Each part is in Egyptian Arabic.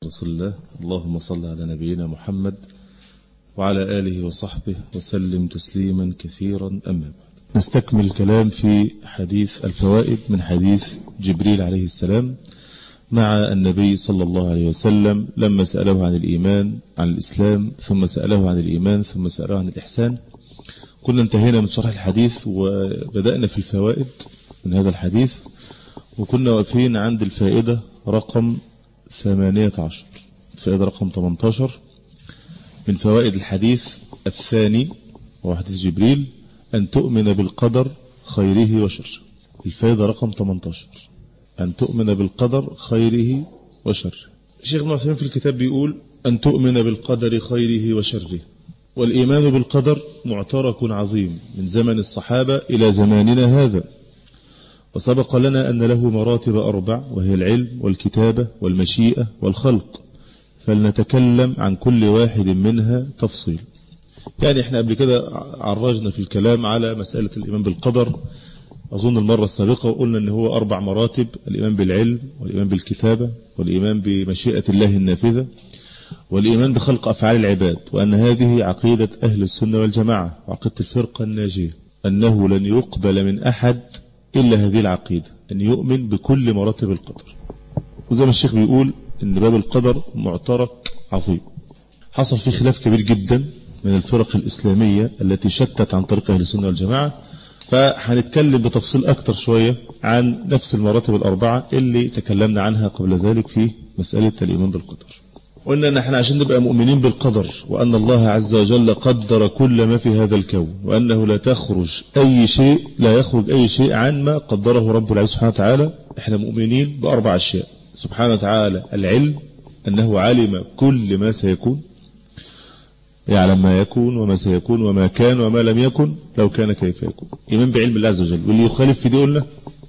رسول الله اللهم صل على نبينا محمد وعلى آله وصحبه وسلم تسليما كثيرا أما بعد نستكمل الكلام في حديث الفوائد من حديث جبريل عليه السلام مع النبي صلى الله عليه وسلم لما سأله عن الإيمان عن الإسلام ثم سأله عن الإيمان ثم سأله عن الإحسان كنا انتهينا من شرح الحديث وبدأنا في الفوائد من هذا الحديث وكنا واقفين عند الفائدة رقم 18 الفائدة رقم 18 من فوائد الحديث الثاني وهو حديث جبريل أن تؤمن بالقدر خيره وشره الفائدة رقم 18 أن تؤمن بالقدر خيره وشره الشيخ ابن عثيمين في الكتاب بيقول أن تؤمن بالقدر خيره وشره والإيمان بالقدر معترك عظيم من زمن الصحابة إلى زماننا هذا وسبق لنا أن له مراتب أربع وهي العلم والكتابة والمشيئة والخلق فلنتكلم عن كل واحد منها تفصيل يعني احنا قبل كده عرجنا في الكلام على مسألة الإيمان بالقدر أظن المرة السابقة وقلنا أن هو أربع مراتب الإيمان بالعلم والإيمان بالكتابة والإيمان بمشيئة الله النافذة والإيمان بخلق أفعال العباد وأن هذه عقيدة أهل السنة والجماعة وعقيدة الفرقة الناجية أنه لن يقبل من أحد إلا هذه العقيدة أن يؤمن بكل مراتب القدر وزي ما الشيخ بيقول أن باب القدر معترك عظيم حصل فيه خلاف كبير جدا من الفرق الإسلامية التي شتت عن طريق أهل السنة والجماعة فهنتكلم بتفصيل أكتر شوية عن نفس المراتب الأربعة اللي تكلمنا عنها قبل ذلك في مسألة الإيمان بالقدر قلنا ان احنا عشان نبقى مؤمنين بالقدر وان الله عز وجل قدر كل ما في هذا الكون وانه لا تخرج اي شيء لا يخرج اي شيء عن ما قدره رب العزيز سبحانه وتعالى احنا مؤمنين باربع اشياء سبحانه وتعالى العلم انه علم كل ما سيكون يعلم ما يكون وما سيكون وما كان وما لم يكن لو كان كيف يكون ايمان بعلم الله عز وجل واللي يخالف في دي قلنا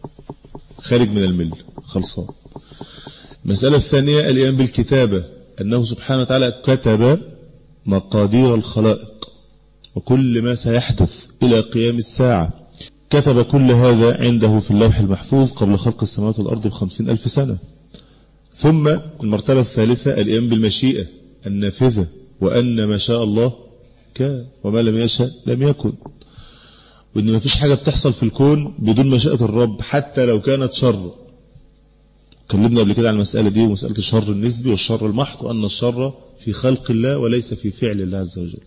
خارج من المل خلصان المسألة الثانية الإيمان بالكتابة أنه سبحانه وتعالى كتب مقادير الخلائق وكل ما سيحدث إلى قيام الساعة كتب كل هذا عنده في اللوح المحفوظ قبل خلق السماوات والأرض بخمسين ألف سنة ثم المرتبة الثالثة الإيمان بالمشيئة النافذة وأن ما شاء الله كان وما لم يشاء لم يكن وأن ما فيش حاجة بتحصل في الكون بدون مشيئة الرب حتى لو كانت شر اتكلمنا قبل كده عن المسألة دي ومسألة الشر النسبي والشر المحض وأن الشر في خلق الله وليس في فعل الله عز وجل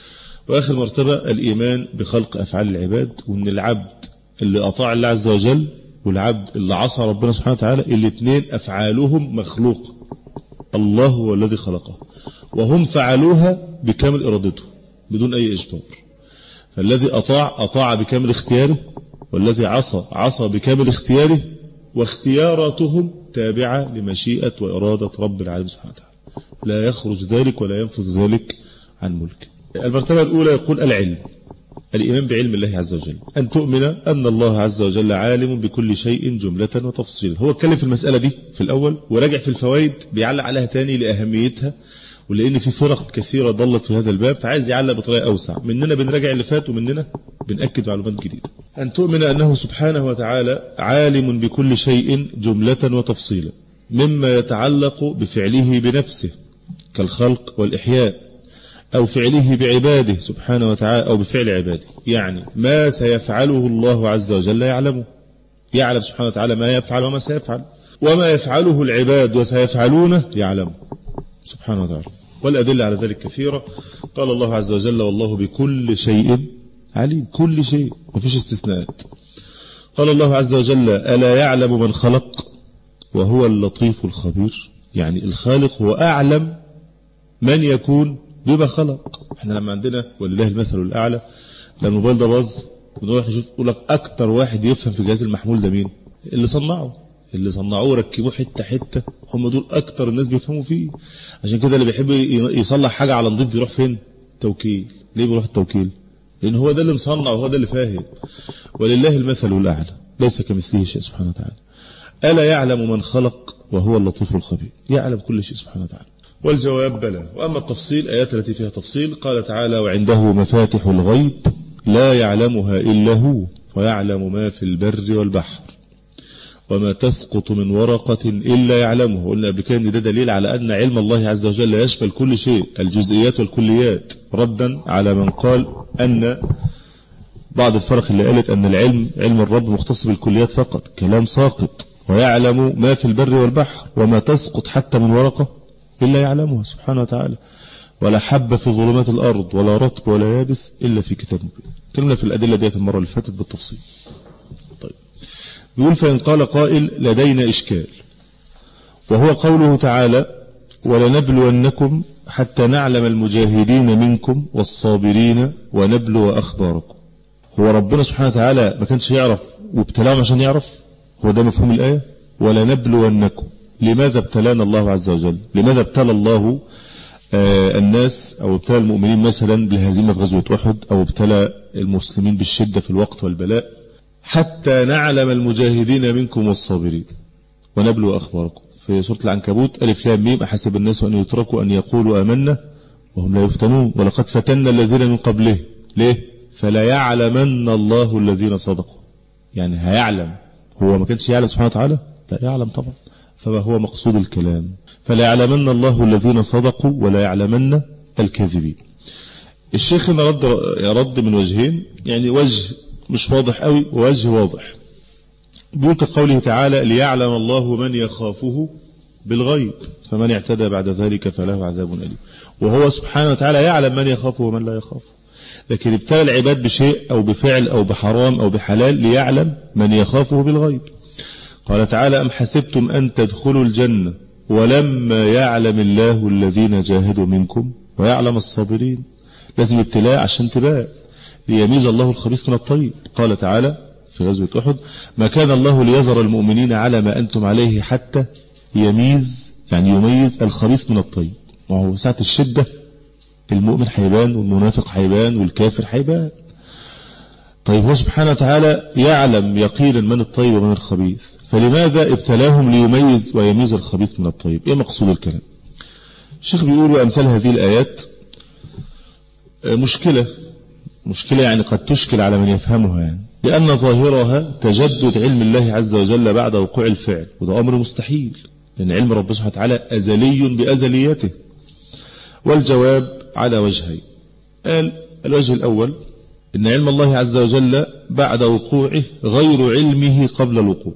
وآخر مرتبة الإيمان بخلق أفعال العباد وأن العبد اللي أطاع الله عز وجل والعبد اللي عصى ربنا سبحانه وتعالى الاثنين أفعالهم مخلوق الله هو الذي خلقه وهم فعلوها بكامل إرادته بدون أي إجبار فالذي أطاع أطاع بكامل اختياره والذي عصى عصى بكامل اختياره واختياراتهم تابعة لمشيئة وإرادة رب العالمين سبحانه وتعالى لا يخرج ذلك ولا ينفذ ذلك عن ملك المرتبة الأولى يقول العلم الإيمان بعلم الله عز وجل أن تؤمن أن الله عز وجل عالم بكل شيء جملة وتفصيلا هو اتكلم في المسألة دي في الأول وراجع في الفوائد بيعلق عليها تاني لأهميتها ولأن في فرق كثيرة ضلت في هذا الباب فعايز يعلق بطريقة أوسع مننا بنراجع اللي فات ومننا بنأكد معلومات جديدة أن تؤمن أنه سبحانه وتعالى عالم بكل شيء جملة وتفصيلا مما يتعلق بفعله بنفسه كالخلق والإحياء أو فعله بعباده سبحانه وتعالى أو بفعل عباده يعني ما سيفعله الله عز وجل يعلمه يعلم سبحانه وتعالى ما يفعل وما سيفعل وما يفعله العباد وسيفعلونه يعلمه سبحانه وتعالى والأدلة على ذلك كثيرة قال الله عز وجل والله بكل شيء عليم كل شيء ما فيش استثناءات قال الله عز وجل ألا يعلم من خلق وهو اللطيف الخبير يعني الخالق هو أعلم من يكون بما خلق احنا لما عندنا ولله المثل الأعلى لما الموبايل ده باظ بنروح نشوف يقول لك أكتر واحد يفهم في جهاز المحمول ده مين اللي صنعه اللي صنعوه وركبوه حتة حتة هم دول أكتر الناس بيفهموا فيه عشان كده اللي بيحب يصلح حاجة على نظيف بيروح فين توكيل ليه بيروح التوكيل لأن هو ده اللي مصنع وهو ده اللي فاهم ولله المثل الأعلى ليس كمثله شيء سبحانه وتعالى ألا يعلم من خلق وهو اللطيف الخبير يعلم كل شيء سبحانه وتعالى والجواب بلى وأما التفصيل آيات التي فيها تفصيل قال تعالى وعنده مفاتح الغيب لا يعلمها إلا هو ويعلم ما في البر والبحر وما تسقط من ورقة إلا يعلمه قلنا قبل كده ان ده دليل على أن علم الله عز وجل يشمل كل شيء الجزئيات والكليات ردا على من قال أن بعض الفرق اللي قالت أن العلم علم الرب مختص بالكليات فقط كلام ساقط ويعلم ما في البر والبحر وما تسقط حتى من ورقة إلا يعلمها سبحانه وتعالى ولا حب في ظلمات الأرض ولا رطب ولا يابس إلا في كتاب مبين كلمنا في الأدلة ديت المرة اللي فاتت بالتفصيل طيب بيقول فإن قال قائل لدينا إشكال وهو قوله تعالى ولنبلونكم حتى نعلم المجاهدين منكم والصابرين ونبلو أخباركم هو ربنا سبحانه وتعالى ما كانش يعرف وابتلاهم عشان يعرف هو ده مفهوم الآية ولنبلونكم لماذا ابتلانا الله عز وجل لماذا ابتلى الله آه الناس أو ابتلى المؤمنين مثلا بالهزيمة في غزوة أحد أو ابتلى المسلمين بالشدة في الوقت والبلاء حتى نعلم المجاهدين منكم والصابرين ونبلو أخباركم في سورة العنكبوت ألف لام ميم أحسب الناس أن يتركوا أن يقولوا آمنا وهم لا يفتنون ولقد فتنا الذين من قبله ليه فلا يعلمن الله الذين صدقوا يعني هيعلم هو ما كانش يعلم سبحانه وتعالى لا يعلم طبعا فما هو مقصود الكلام فلا يعلمن الله الذين صدقوا ولا يعلمن الكاذبين الشيخ هنا رد رد من وجهين يعني وجه مش واضح قوي ووجه واضح بيقول كقوله تعالى ليعلم الله من يخافه بالغيب فمن اعتدى بعد ذلك فله عذاب أليم وهو سبحانه وتعالى يعلم من يخافه ومن لا يخافه لكن ابتلى العباد بشيء أو بفعل أو بحرام أو بحلال ليعلم من يخافه بالغيب قال تعالى أم حسبتم أن تدخلوا الجنة ولما يعلم الله الذين جاهدوا منكم ويعلم الصابرين لازم ابتلاء عشان تباء ليميز الله الخبيث من الطيب قال تعالى في غزوة أحد ما كان الله ليذر المؤمنين على ما أنتم عليه حتى يميز يعني يميز الخبيث من الطيب وهو ساعة الشدة المؤمن حيبان والمنافق حيبان والكافر حيبان طيب هو سبحانه وتعالى يعلم يقينا من الطيب ومن الخبيث فلماذا ابتلاهم ليميز ويميز الخبيث من الطيب ايه مقصود الكلام الشيخ بيقول وامثال هذه الآيات مشكلة مشكلة يعني قد تشكل على من يفهمها يعني لأن ظاهرها تجدد علم الله عز وجل بعد وقوع الفعل وده أمر مستحيل لأن علم رب سبحانه وتعالى أزلي بأزليته والجواب على وجهين قال الوجه الأول إن علم الله عز وجل بعد وقوعه غير علمه قبل الوقوع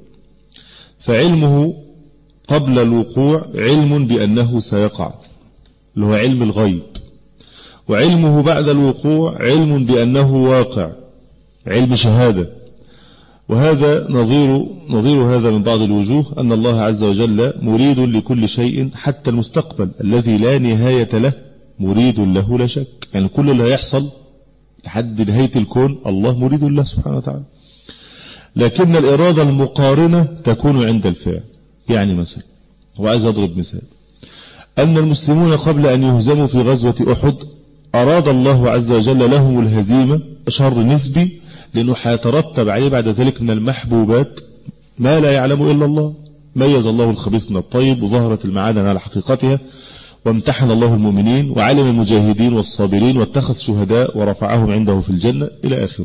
فعلمه قبل الوقوع علم بأنه سيقع اللي هو علم الغيب وعلمه بعد الوقوع علم بأنه واقع علم شهادة وهذا نظير نظير هذا من بعض الوجوه أن الله عز وجل مريد لكل شيء حتى المستقبل الذي لا نهاية له مريد له لا شك يعني كل اللي هيحصل لحد نهاية الكون الله مريد له سبحانه وتعالى لكن الإرادة المقارنة تكون عند الفعل يعني مثلا هو عايز أضرب مثال أن المسلمون قبل أن يهزموا في غزوة أحد أراد الله عز وجل لهم الهزيمة شر نسبي لأنه حيترتب عليه بعد ذلك من المحبوبات ما لا يعلم إلا الله ميز الله الخبيث من الطيب وظهرت المعادن على حقيقتها وامتحن الله المؤمنين وعلم المجاهدين والصابرين واتخذ شهداء ورفعهم عنده في الجنة إلى آخره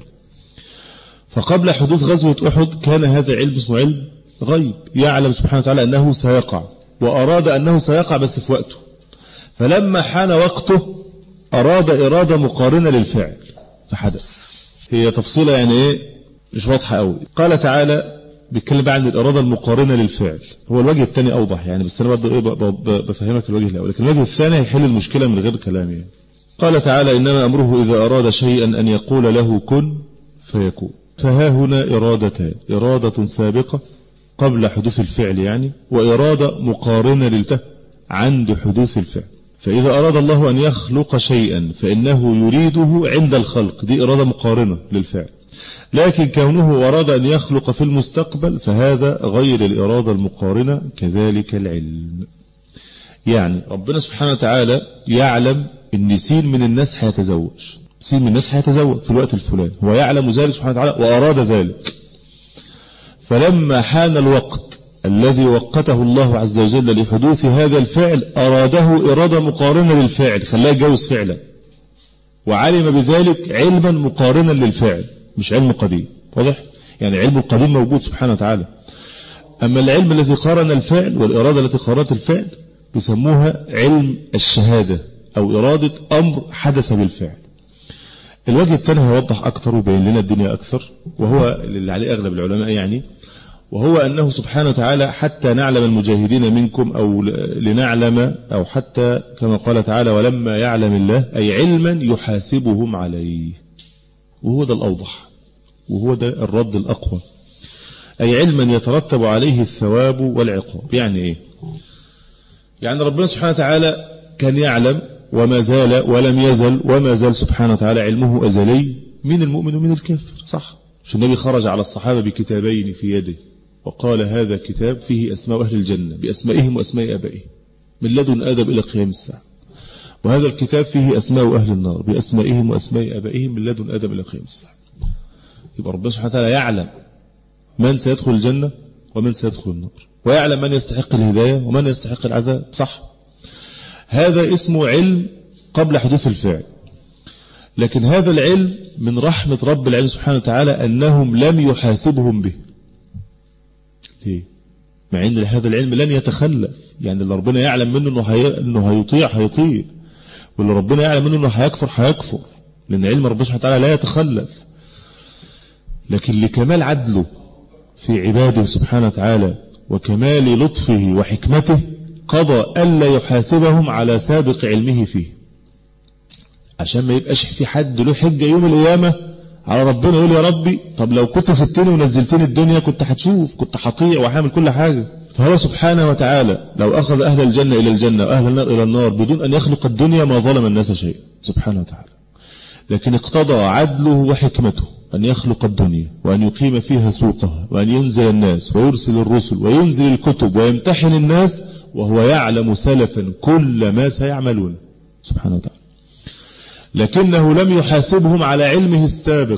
فقبل حدوث غزوة أحد كان هذا علم اسمه علم غيب يعلم سبحانه وتعالى أنه سيقع وأراد أنه سيقع بس في وقته فلما حان وقته أراد إرادة مقارنة للفعل فحدث هي تفصيلة يعني إيه مش واضحة قوي قال تعالى بيتكلم بقى عن الإرادة المقارنة للفعل هو الوجه الثاني أوضح يعني بس أنا برضه إيه بفهمك الوجه الأول لكن الوجه الثاني هيحل المشكلة من غير كلام يعني قال تعالى إنما أمره إذا أراد شيئا أن يقول له كن فيكون فها هنا إرادتان إرادة سابقة قبل حدوث الفعل يعني وإرادة مقارنة للفعل عند حدوث الفعل فإذا أراد الله أن يخلق شيئا فإنه يريده عند الخلق دي إرادة مقارنة للفعل لكن كونه أراد أن يخلق في المستقبل فهذا غير الإرادة المقارنة كذلك العلم يعني ربنا سبحانه وتعالى يعلم أن سين من الناس هيتزوج سين من الناس هيتزوج في الوقت الفلاني هو يعلم ذلك سبحانه وتعالى وأراد ذلك فلما حان الوقت الذي وقته الله عز وجل لحدوث هذا الفعل أراده إرادة مقارنة للفعل خلاه يتجوز فعلا وعلم بذلك علما مقارنا للفعل مش علم قديم واضح يعني علم القديم موجود سبحانه وتعالى أما العلم الذي قارن الفعل والإرادة التي قارنت الفعل بيسموها علم الشهادة أو إرادة أمر حدث بالفعل الوجه الثاني هيوضح أكثر ويبين لنا الدنيا أكثر وهو اللي عليه أغلب العلماء يعني وهو أنه سبحانه وتعالى حتى نعلم المجاهدين منكم أو لنعلم أو حتى كما قال تعالى ولما يعلم الله أي علما يحاسبهم عليه وهو ده الأوضح وهو ده الرد الأقوى أي علما يترتب عليه الثواب والعقاب يعني إيه يعني ربنا سبحانه وتعالى كان يعلم وما زال ولم يزل وما زال سبحانه وتعالى علمه أزلي من المؤمن ومن الكافر صح شو النبي خرج على الصحابة بكتابين في يده وقال هذا كتاب فيه أسماء أهل الجنة بأسمائهم وأسماء أبائهم من لدن آدم إلى قيام الساعة وهذا الكتاب فيه أسماء أهل النار بأسمائهم وأسماء أبائهم من لدن آدم إلى قيام الساعة يبقى ربنا سبحانه وتعالى يعلم من سيدخل الجنة ومن سيدخل النار ويعلم من يستحق الهداية ومن يستحق العذاب صح هذا اسمه علم قبل حدوث الفعل لكن هذا العلم من رحمة رب العلم سبحانه وتعالى أنهم لم يحاسبهم به ليه مع أن هذا العلم لن يتخلف يعني اللي ربنا يعلم منه أنه, هي... أنه هيطيع هيطيع واللي ربنا يعلم منه أنه هيكفر هيكفر لأن علم ربنا سبحانه وتعالى لا يتخلف لكن لكمال عدله في عباده سبحانه وتعالى وكمال لطفه وحكمته قضى ألا يحاسبهم على سابق علمه فيه عشان ما يبقاش في حد له حجة يوم القيامة على ربنا يقول يا ربي طب لو كنت سبتني ونزلتني الدنيا كنت هتشوف كنت هطيع وهعمل كل حاجة فهو سبحانه وتعالى لو أخذ أهل الجنة إلى الجنة وأهل النار إلى النار بدون أن يخلق الدنيا ما ظلم الناس شيئا سبحانه وتعالى لكن اقتضى عدله وحكمته أن يخلق الدنيا وأن يقيم فيها سوقها وأن ينزل الناس ويرسل الرسل وينزل الكتب ويمتحن الناس وهو يعلم سلفا كل ما سيعملون سبحانه وتعالى لكنه لم يحاسبهم على علمه السابق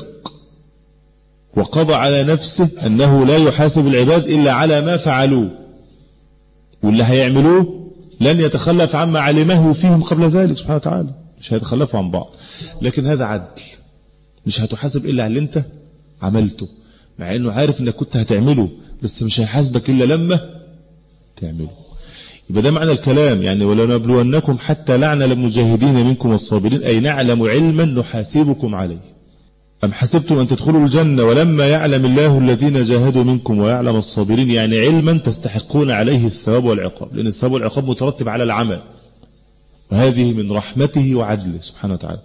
وقضى على نفسه أنه لا يحاسب العباد إلا على ما فعلوه واللي هيعملوه لن يتخلف عما علمه فيهم قبل ذلك سبحانه وتعالى مش هيتخلفوا عن بعض لكن هذا عدل مش هتحاسب إلا على اللي انت عملته مع انه عارف انك كنت هتعمله بس مش هيحاسبك إلا لما تعمله يبقى ده معنى الكلام يعني ولنبلونكم حتى نعلم المجاهدين منكم والصابرين أي نعلم علما نحاسبكم عليه أم حسبتم أن تدخلوا الجنة ولما يعلم الله الذين جاهدوا منكم ويعلم الصابرين يعني علما تستحقون عليه الثواب والعقاب لأن الثواب والعقاب مترتب على العمل وهذه من رحمته وعدله سبحانه وتعالى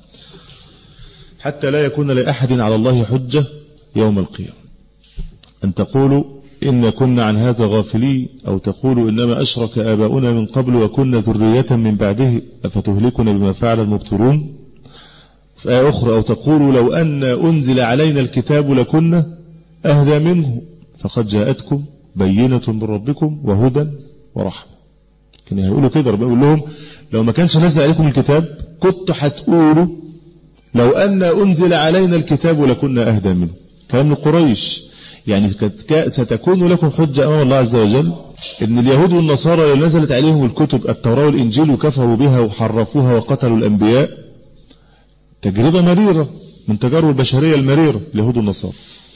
حتى لا يكون لأحد على الله حجة يوم القيامة أن تقولوا إن كنا عن هذا غافلين أو تقولوا إنما أشرك آباؤنا من قبل وكنا ذرية من بعده أفتهلكنا بما فعل المبطرون في آية أخرى أو تقولوا لو أن أنزل علينا الكتاب لكنا أهدى منه فقد جاءتكم بينة من ربكم وهدى ورحمة كانوا هيقولوا كده ربنا يقول لهم لو ما كانش نزل عليكم الكتاب كنتوا هتقولوا لو أن أنزل علينا الكتاب لكنا أهدى منه كلام لقريش يعني ستكون لكم حجة أمام الله عز وجل إن اليهود والنصارى اللي نزلت عليهم الكتب التوراة والإنجيل وكفروا بها وحرفوها وقتلوا الأنبياء تجربة مريرة من تجارب البشرية المريرة اليهود والنصارى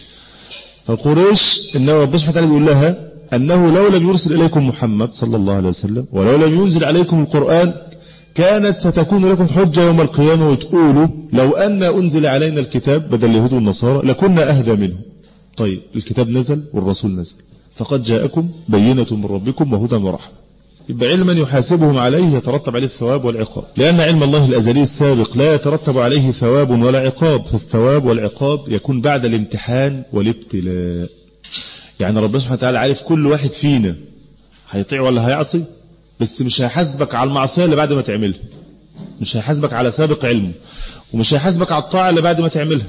فقريش إن ربنا سبحانه وتعالى بيقول لها أنه لو لم يرسل إليكم محمد صلى الله عليه وسلم ولو لم ينزل عليكم القرآن كانت ستكون لكم حجة يوم القيامة وتقولوا لو أن أنزل علينا الكتاب بدل اليهود والنصارى لكنا أهدى منه طيب الكتاب نزل والرسول نزل فقد جاءكم بينة من ربكم وهدى ورحمة يبقى علما يحاسبهم عليه يترتب عليه الثواب والعقاب لأن علم الله الأزلي السابق لا يترتب عليه ثواب ولا عقاب فالثواب والعقاب يكون بعد الامتحان والابتلاء يعني ربنا سبحانه وتعالى عارف كل واحد فينا هيطيع ولا هيعصي بس مش هيحاسبك على المعصية اللي بعد ما تعملها مش هيحاسبك على سابق علمه ومش هيحاسبك على الطاعة اللي بعد ما تعملها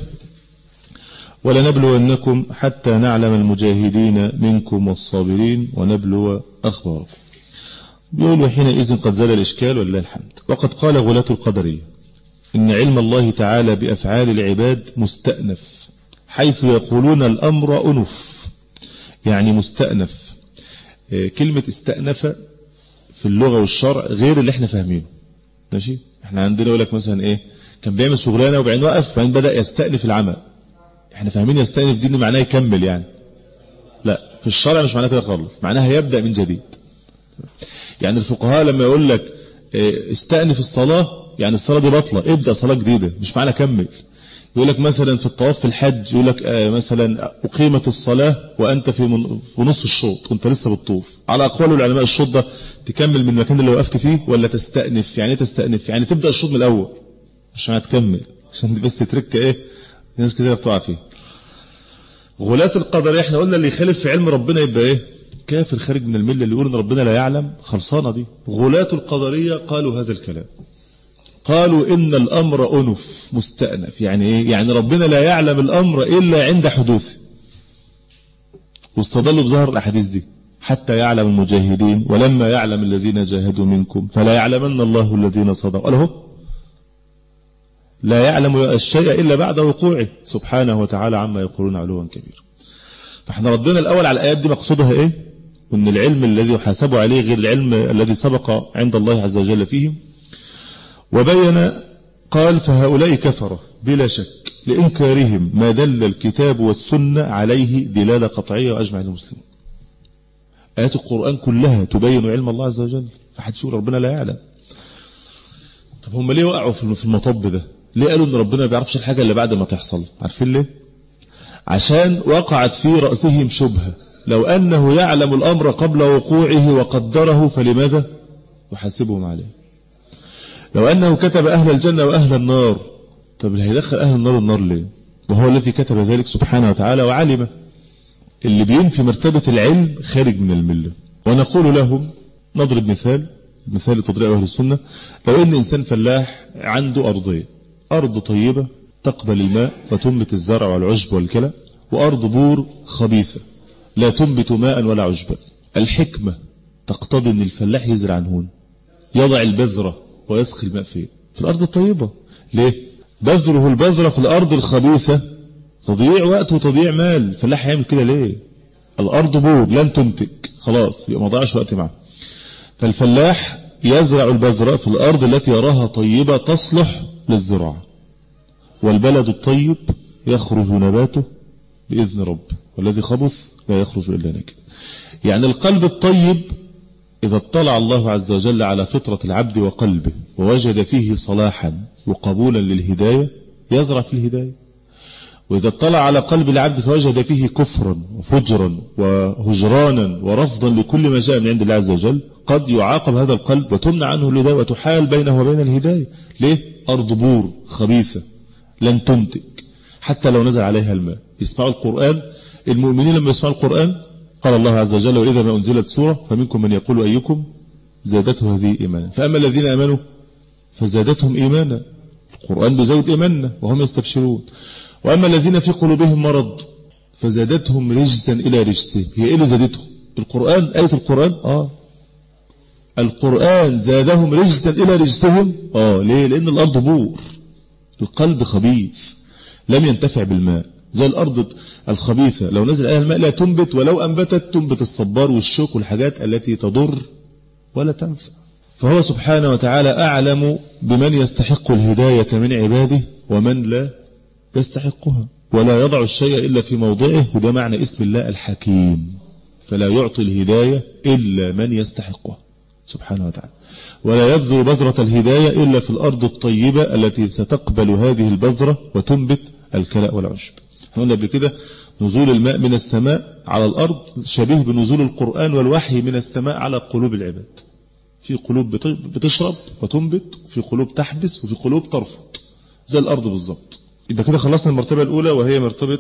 ولنبلونكم حتى نعلم المجاهدين منكم والصابرين ونبلو أخباركم بيقول وحينئذ قد زال الإشكال ولله الحمد وقد قال غلاة القدرية إن علم الله تعالى بأفعال العباد مستأنف حيث يقولون الأمر أنف يعني مستأنف كلمة استأنف في اللغة والشرع غير اللي احنا فاهمينه ماشي احنا عندنا يقول لك مثلا ايه كان بيعمل شغلانه وبعدين وقف وبعدين بدا يستأنف العمل احنا فاهمين يستأنف دي معناه يكمل يعني لا في الشرع مش معناها كده خالص معناها يبدأ من جديد يعني الفقهاء لما يقول لك استأنف الصلاة يعني الصلاة دي بطلة ابدأ صلاة جديدة مش معنى كمل يقول لك مثلا في الطواف في الحج يقول لك مثلا أقيمت الصلاة وأنت في, من في نص الشوط وأنت لسه بتطوف على أقوال العلماء الشوط ده تكمل من المكان اللي وقفت فيه ولا تستأنف يعني تستأنف يعني تبدأ الشوط من الأول عشان تكمل عشان دي بس تركة إيه ناس كتير بتقع فيه غلاة القدر احنا قلنا اللي يخالف في علم ربنا يبقى ايه كافر خارج من الملة اللي يقول ان ربنا لا يعلم خلصانة دي غلاة القدرية قالوا هذا الكلام قالوا إن الأمر أنف مستأنف يعني إيه؟ يعني ربنا لا يعلم الأمر إلا عند حدوثه واستضلوا بظهر الأحاديث دي حتى يعلم المجاهدين ولما يعلم الذين جاهدوا منكم فلا يعلمن الله الذين صدقوا قاله لا يعلم الشيء إلا بعد وقوعه سبحانه وتعالى عما يقولون علوا كبيرا فاحنا ردنا الأول على الآيات دي مقصودها إيه وأن العلم الذي يحاسب عليه غير العلم الذي سبق عند الله عز وجل فيهم وبين قال فهؤلاء كفر بلا شك لإنكارهم ما دل الكتاب والسنة عليه دلالة قطعية وأجمع المسلمين آيات القرآن كلها تبين علم الله عز وجل فحد يقول ربنا لا يعلم طب هم ليه وقعوا في المطب ده ليه قالوا ان ربنا ما بيعرفش الحاجة اللي بعد ما تحصل عارفين ليه عشان وقعت في رأسهم شبهة لو أنه يعلم الأمر قبل وقوعه وقدره فلماذا يحاسبهم عليه لو أنه كتب أهل الجنة وأهل النار طب اللي هيدخل أهل النار النار ليه وهو الذي كتب ذلك سبحانه وتعالى وعلم اللي بينفي مرتبة العلم خارج من الملة ونقول لهم نضرب مثال مثال تضريع أهل السنة لو أن إنسان فلاح عنده أرضية أرض طيبة تقبل الماء وتنبت الزرع والعشب والكلى وأرض بور خبيثة لا تنبت ماء ولا عشبا الحكمة تقتضي أن الفلاح يزرع هون يضع البذرة ويسقي الماء فيه في الأرض الطيبة ليه بذره البذرة في الأرض الخبيثة تضييع وقت وتضييع مال الفلاح يعمل كده ليه الأرض بور لن تنتج خلاص يبقى ما ضيعش وقت معه فالفلاح يزرع البذرة في الأرض التي يراها طيبة تصلح للزراعة والبلد الطيب يخرج نباته بإذن رب والذي خبث لا يخرج إلا نكد يعني القلب الطيب إذا اطلع الله عز وجل على فطرة العبد وقلبه ووجد فيه صلاحا وقبولا للهداية يزرع في الهداية وإذا اطلع على قلب العبد فوجد فيه كفرا وفجرا وهجرانا ورفضا لكل ما جاء من عند الله عز وجل قد يعاقب هذا القلب وتمنع عنه الهداية وتحال بينه وبين الهداية ليه؟ أرض بور خبيثة لن تنتج حتى لو نزل عليها الماء يسمعوا القرآن المؤمنين لما يسمعوا القرآن قال الله عز وجل وإذا ما أنزلت سورة فمنكم من يقول أيكم زادته هذه إيمانا فأما الذين آمنوا فزادتهم إيمانا القرآن بزود إيماننا وهم يستبشرون وأما الذين في قلوبهم مرض فزادتهم رجسا إلى رجسهم هي إيه اللي زادتهم القرآن آية القرآن آه القرآن زادهم رجسا إلى رجسهم آه ليه لأن الأرض بور القلب خبيث لم ينتفع بالماء زي الأرض الخبيثة لو نزل عليها الماء لا تنبت ولو أنبتت تنبت الصبار والشوك والحاجات التي تضر ولا تنفع فهو سبحانه وتعالى أعلم بمن يستحق الهداية من عباده ومن لا يستحقها ولا يضع الشيء إلا في موضعه وده معنى اسم الله الحكيم فلا يعطي الهداية إلا من يستحقها سبحانه وتعالى ولا يبذر بذرة الهداية إلا في الأرض الطيبة التي ستقبل هذه البذرة وتنبت الكلاء والعشب قلنا قبل كده نزول الماء من السماء على الأرض شبيه بنزول القرآن والوحي من السماء على قلوب العباد في قلوب بتشرب وتنبت وفي قلوب تحبس وفي قلوب ترفض زي الأرض بالظبط يبقى كده خلصنا المرتبة الأولى وهي مرتبة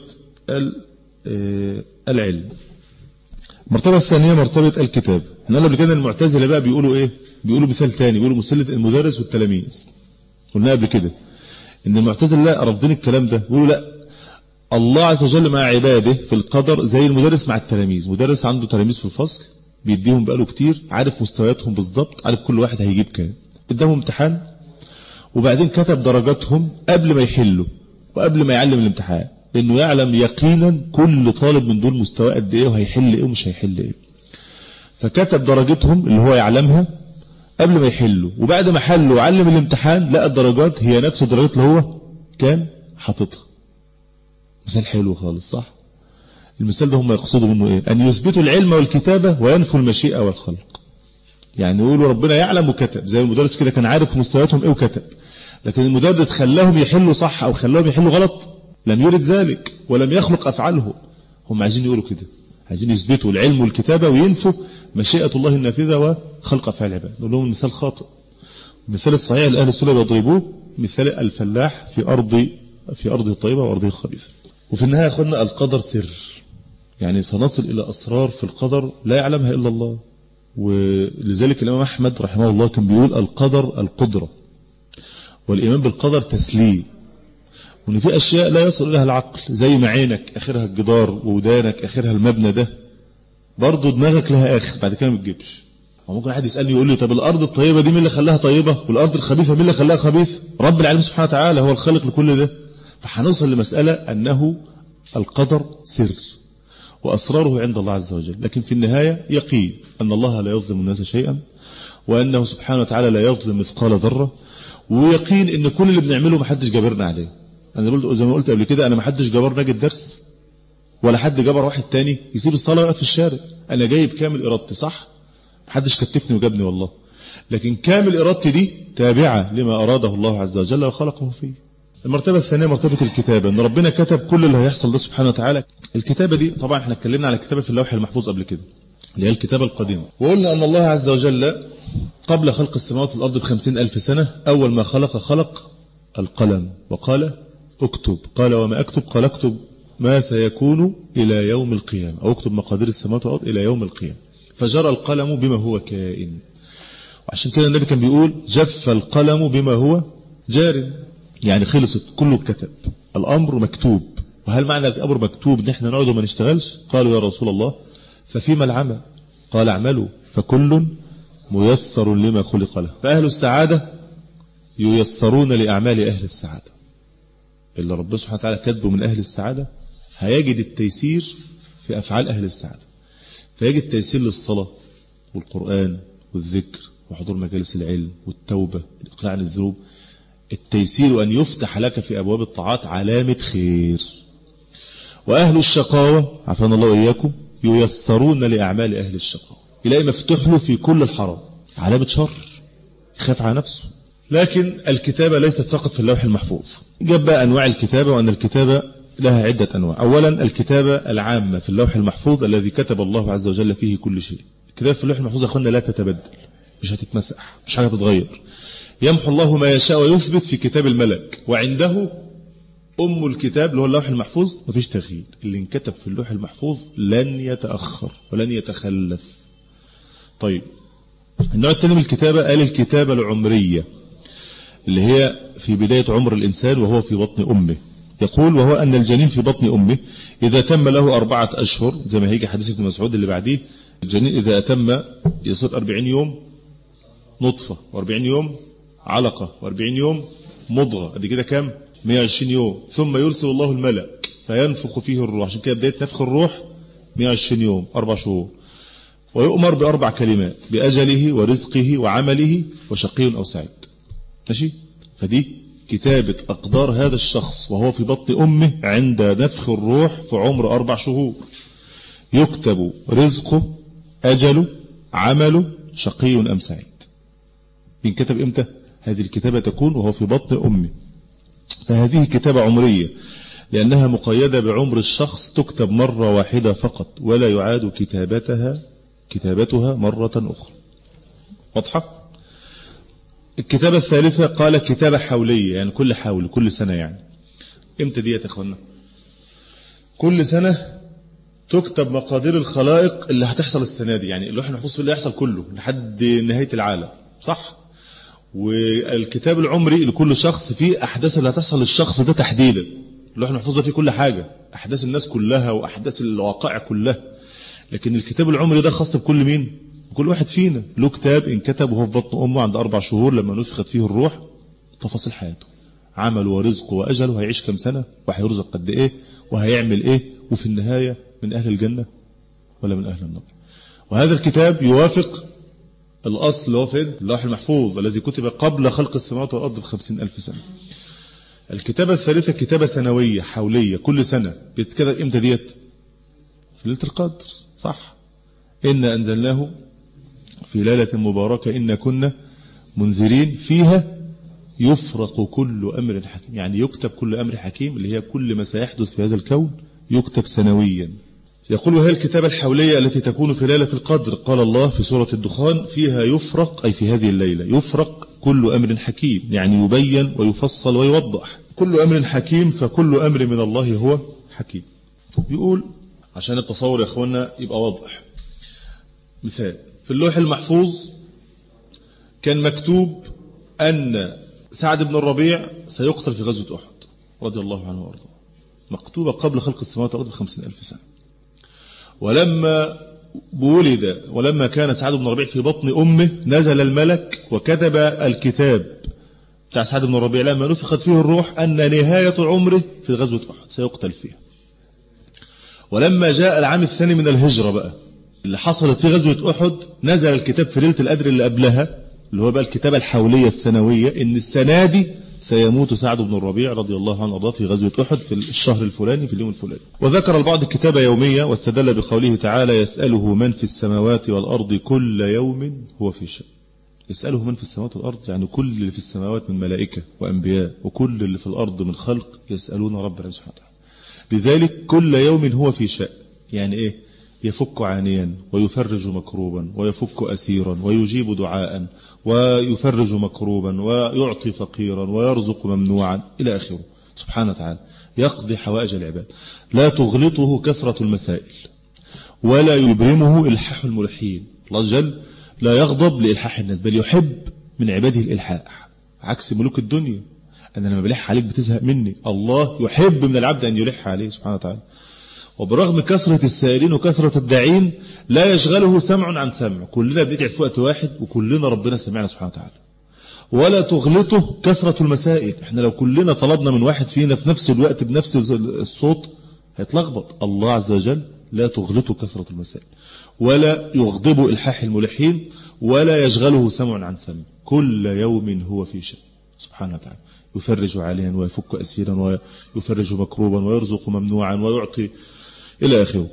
العلم المرتبة الثانية مرتبة الكتاب احنا قبل كده المعتزلة بقى بيقولوا ايه بيقولوا مثال تاني بيقولوا مسلة المدرس والتلاميذ قلنا قبل كده ان المعتزلة لا رافضين الكلام ده بيقولوا لا الله عز وجل مع عباده في القدر زي المدرس مع التلاميذ مدرس عنده تلاميذ في الفصل بيديهم بقاله كتير عارف مستوياتهم بالظبط عارف كل واحد هيجيب كام قدامهم امتحان وبعدين كتب درجاتهم قبل ما يحلوا وقبل ما يعلم الامتحان لانه يعلم يقينا كل طالب من دول مستواه قد ايه وهيحل ايه ومش هيحل ايه فكتب درجتهم اللي هو يعلمها قبل ما يحلوا وبعد ما حلوا وعلم الامتحان لقى الدرجات هي نفس الدرجات اللي هو كان حاططها مثال حلو خالص صح المثال ده هم يقصدوا منه ايه ان يثبتوا العلم والكتابة وينفوا المشيئة والخلق يعني يقولوا ربنا يعلم وكتب زي المدرس كده كان عارف مستوياتهم ايه وكتب لكن المدرس خلاهم يحلوا صح او خلاهم يحلوا غلط لم يرد ذلك ولم يخلق افعالهم هم عايزين يقولوا كده عايزين يثبتوا العلم والكتابة وينفوا مشيئة الله النافذة وخلق أفعال العباد نقول لهم المثال خاطئ المثال الصحيح اللي أهل السنة بيضربوه مثال الفلاح في أرض في أرضه الطيبة وأرضه الخبيثة وفي النهاية أخذنا القدر سر يعني سنصل إلى أسرار في القدر لا يعلمها إلا الله ولذلك الإمام أحمد رحمه الله كان بيقول القدر القدرة والإيمان بالقدر تسليم وان في اشياء لا يصل لها العقل زي ما عينك اخرها الجدار وودانك اخرها المبنى ده برضه دماغك لها اخر بعد كده ما بتجيبش ممكن حد يسالني يقول لي طب الارض الطيبه دي مين اللي خلاها طيبه والارض الخبيثه مين اللي خلاها خبيث رب العالمين سبحانه وتعالى هو الخالق لكل ده فهنوصل لمساله انه القدر سر واسراره عند الله عز وجل لكن في النهايه يقين ان الله لا يظلم الناس شيئا وانه سبحانه وتعالى لا يظلم مثقال ذره ويقين ان كل اللي بنعمله محدش جابرنا عليه انا قلت زي ما قلت قبل كده انا ما حدش جبر ناجي الدرس ولا حد جبر واحد تاني يسيب الصلاه ويقعد في الشارع انا جاي بكامل ارادتي صح ما حدش كتفني وجابني والله لكن كامل ارادتي دي تابعه لما اراده الله عز وجل وخلقه فيه المرتبه الثانيه مرتبه الكتابه ان ربنا كتب كل اللي هيحصل ده سبحانه وتعالى الكتابه دي طبعا احنا اتكلمنا على الكتابه في اللوح المحفوظ قبل كده اللي هي الكتابه القديمه وقلنا ان الله عز وجل قبل خلق السماوات والارض بخمسين الف سنه اول ما خلق خلق القلم وقال اكتب قال وما اكتب قال اكتب ما سيكون إلى يوم القيامة أو اكتب مقادير السماوات والأرض إلى يوم القيامة فجرى القلم بما هو كائن وعشان كده النبي كان بيقول جف القلم بما هو جار يعني خلصت كله كتب الأمر مكتوب وهل معنى الأمر مكتوب ان احنا نقعد وما نشتغلش قالوا يا رسول الله ففيما العمل قال اعملوا فكل ميسر لما خلق له فأهل السعادة ييسرون لأعمال أهل السعادة اللي ربنا سبحانه وتعالى كاتبه من أهل السعادة هيجد التيسير في أفعال أهل السعادة فيجد تيسير للصلاة والقرآن والذكر وحضور مجالس العلم والتوبة الإقلاع عن الذنوب التيسير أن يفتح لك في أبواب الطاعات علامة خير وأهل الشقاوة عفان الله وإياكم ييسرون لأعمال أهل الشقاوة يلاقي مفتوح له في كل الحرام علامة شر يخاف على نفسه لكن الكتابة ليست فقط في اللوح المحفوظ جاب بقى أنواع الكتابة وأن الكتابة لها عدة أنواع أولا الكتابة العامة في اللوح المحفوظ الذي كتب الله عز وجل فيه كل شيء الكتابة في اللوح المحفوظ أخوانا لا تتبدل مش هتتمسح مش حاجة تتغير يمحو الله ما يشاء ويثبت في كتاب الملك وعنده أم الكتاب اللي هو اللوح المحفوظ مفيش تغيير اللي انكتب في اللوح المحفوظ لن يتأخر ولن يتخلف طيب النوع الثاني من الكتابة قال الكتابة العمرية اللي هي في بداية عمر الإنسان وهو في بطن أمه يقول وهو أن الجنين في بطن أمه إذا تم له أربعة أشهر زي ما هيجي حديث ابن مسعود اللي بعديه الجنين إذا أتم يصير أربعين يوم نطفة وأربعين يوم علقة وأربعين يوم مضغة قد كده كام 120 يوم ثم يرسل الله الملك فينفخ فيه الروح عشان كده بداية نفخ الروح 120 يوم أربع شهور ويؤمر بأربع كلمات بأجله ورزقه وعمله وشقي أو سعيد ماشي فدي كتابة أقدار هذا الشخص وهو في بطن أمه عند نفخ الروح في عمر أربع شهور يكتب رزقه أجله عمله شقي أم سعيد ينكتب إمتى هذه الكتابة تكون وهو في بطن أمه فهذه كتابة عمرية لأنها مقيدة بعمر الشخص تكتب مرة واحدة فقط ولا يعاد كتابتها كتابتها مرة أخرى واضحة الكتابة الثالثة قال كتابة حولية يعني كل حول كل سنة يعني امتى دي يا اخوانا كل سنة تكتب مقادير الخلائق اللي هتحصل السنة دي يعني اللوح المحفوظ اللي هيحصل كله لحد نهاية العالم صح والكتاب العمري لكل شخص فيه أحداث اللي هتحصل للشخص ده تحديدا اللوح المحفوظ ده فيه كل حاجة أحداث الناس كلها وأحداث الواقع كلها لكن الكتاب العمري ده خاص بكل مين كل واحد فينا له كتاب انكتب وهو في بطن أمه عند أربع شهور لما نفخت فيه الروح تفاصيل حياته عمله ورزقه وأجله هيعيش كم سنة وهيرزق قد إيه وهيعمل إيه وفي النهاية من أهل الجنة ولا من أهل النار وهذا الكتاب يوافق الأصل اللي هو فين اللوح المحفوظ الذي كتب قبل خلق السماوات والأرض بخمسين ألف سنة الكتابة الثالثة كتابة سنوية حولية كل سنة بيتكتب إمتى ديت ليلة القدر صح إنا أنزلناه في ليلة مباركة إنا كنا منذرين فيها يفرق كل أمر حكيم يعني يكتب كل أمر حكيم اللي هي كل ما سيحدث في هذا الكون يكتب سنويا يقول وهي الكتابة الحولية التي تكون في ليلة القدر قال الله في سورة الدخان فيها يفرق أي في هذه الليلة يفرق كل أمر حكيم يعني يبين ويفصل ويوضح كل أمر حكيم فكل أمر من الله هو حكيم يقول عشان التصور يا أخوانا يبقى واضح مثال في اللوح المحفوظ كان مكتوب أن سعد بن الربيع سيقتل في غزوة أحد رضي الله عنه وارضاه مكتوبة قبل خلق السماوات والأرض بخمسين ألف سنة ولما ولد ولما كان سعد بن الربيع في بطن أمه نزل الملك وكتب الكتاب بتاع سعد بن الربيع لما نفخت فيه الروح أن نهاية عمره في غزوة أحد سيقتل فيها ولما جاء العام الثاني من الهجرة بقى اللي حصلت في غزوة أحد نزل الكتاب في ليلة القدر اللي قبلها اللي هو بقى الكتابة الحولية السنوية إن السنة دي سيموت سعد بن الربيع رضي الله عنه وارضاه في غزوة أحد في الشهر الفلاني في اليوم الفلاني وذكر البعض الكتابة يومية واستدل بقوله تعالى يسأله من في السماوات والأرض كل يوم هو في شأن يسأله من في السماوات والأرض يعني كل اللي في السماوات من ملائكة وأنبياء وكل اللي في الأرض من خلق يسألون ربنا سبحانه وتعالى بذلك كل يوم هو في شأن يعني إيه يفك عانيا ويفرج مكروبا ويفك أسيرا ويجيب دعاء ويفرج مكروبا ويعطي فقيرا ويرزق ممنوعا إلى آخره سبحانه وتعالى يقضي حوائج العباد لا تغلطه كثرة المسائل ولا يبرمه إلحاح الملحين الله جل لا يغضب لإلحاح الناس بل يحب من عباده الإلحاح عكس ملوك الدنيا أنا لما بلح عليك بتزهق مني الله يحب من العبد أن يلح عليه سبحانه وتعالى وبرغم كثرة السائلين وكثرة الداعين لا يشغله سمع عن سمع كلنا بندعي في وقت واحد وكلنا ربنا سمعنا سبحانه وتعالى ولا تغلطه كثرة المسائل احنا لو كلنا طلبنا من واحد فينا في نفس الوقت بنفس الصوت هيتلخبط الله عز وجل لا تغلطه كثرة المسائل ولا يغضب إلحاح الملحين ولا يشغله سمع عن سمع كل يوم هو في شيء سبحانه وتعالى يفرج عاليا ويفك أسيرا ويفرج مكروبا ويرزق ممنوعا ويعطي إلى آخره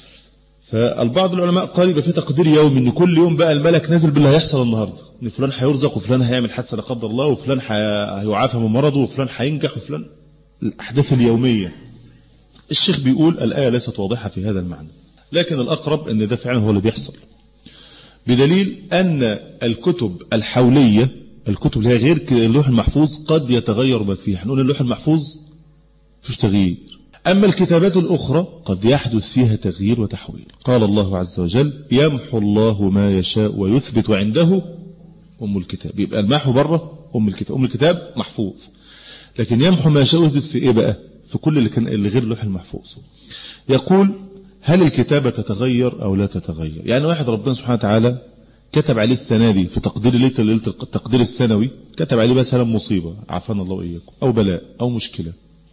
فالبعض العلماء قال يبقى في تقدير يوم ان كل يوم بقى الملك نازل باللي هيحصل النهارده ان فلان هيرزق وفلان هيعمل حادثه لا قدر الله وفلان هيعافى من مرضه وفلان هينجح وفلان الاحداث اليوميه الشيخ بيقول الايه ليست واضحه في هذا المعنى لكن الاقرب ان ده فعلا هو اللي بيحصل بدليل ان الكتب الحوليه الكتب اللي هي غير اللوح المحفوظ قد يتغير ما فيها نقول اللوح المحفوظ فيش تغيير أما الكتابات الأخرى قد يحدث فيها تغيير وتحويل قال الله عز وجل يمحو الله ما يشاء ويثبت وعنده أم الكتاب يبقى المحو بره أم الكتاب أم الكتاب محفوظ لكن يمحو ما يشاء ويثبت في إيه بقى في كل اللي كان اللي غير اللوح المحفوظ يقول هل الكتابة تتغير أو لا تتغير يعني واحد ربنا سبحانه وتعالى كتب عليه السنة دي في تقدير ليلة ليلة التقدير السنوي كتب عليه مثلا مصيبة عافانا الله وإياكم أو بلاء أو مشكلة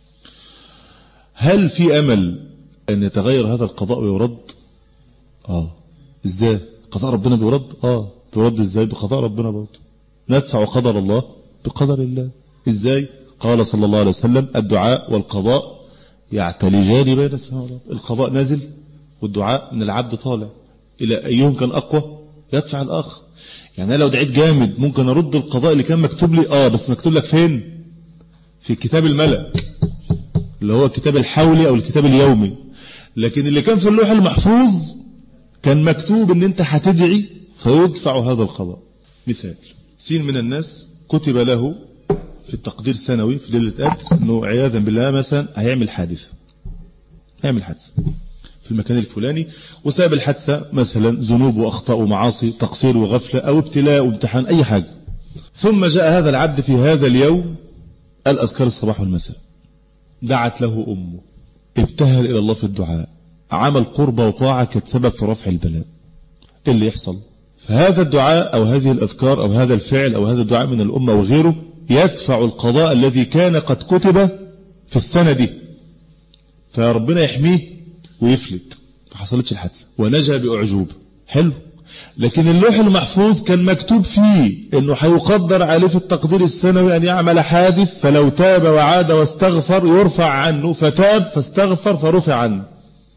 هل في أمل أن يتغير هذا القضاء ويرد آه إزاي قضاء ربنا بيرد آه بيرد إزاي بقضاء ربنا برضه ندفع قدر الله بقدر الله إزاي قال صلى الله عليه وسلم الدعاء والقضاء يعتلجان بين السماء والأرض القضاء نازل والدعاء من العبد طالع إلى أيهم كان أقوى يدفع الآخر يعني أنا لو دعيت جامد ممكن أرد القضاء اللي كان مكتوب لي آه بس مكتوب لك فين في كتاب الملك اللي هو الكتاب الحولي أو الكتاب اليومي لكن اللي كان في اللوح المحفوظ كان مكتوب ان انت هتدعي فيدفع هذا القضاء مثال سين من الناس كتب له في التقدير السنوي في ليلة قدر انه عياذا بالله مثلا هيعمل حادثة هيعمل حادثة في المكان الفلاني وسبب الحادثة مثلا ذنوب وأخطاء ومعاصي تقصير وغفلة أو ابتلاء وامتحان أي حاجة ثم جاء هذا العبد في هذا اليوم الأذكار الصباح والمساء دعت له أمه ابتهل إلى الله في الدعاء عمل قربة وطاعة كانت سبب في رفع البلاء إيه اللي يحصل فهذا الدعاء أو هذه الأذكار أو هذا الفعل أو هذا الدعاء من الأمة وغيره يدفع القضاء الذي كان قد كتب في السنة دي فربنا يحميه ويفلت ما حصلتش الحادثة ونجا بأعجوبة حلو لكن اللوح المحفوظ كان مكتوب فيه انه هيقدر عليه في التقدير السنوي ان يعمل حادث فلو تاب وعاد واستغفر يرفع عنه فتاب فاستغفر فرفع عنه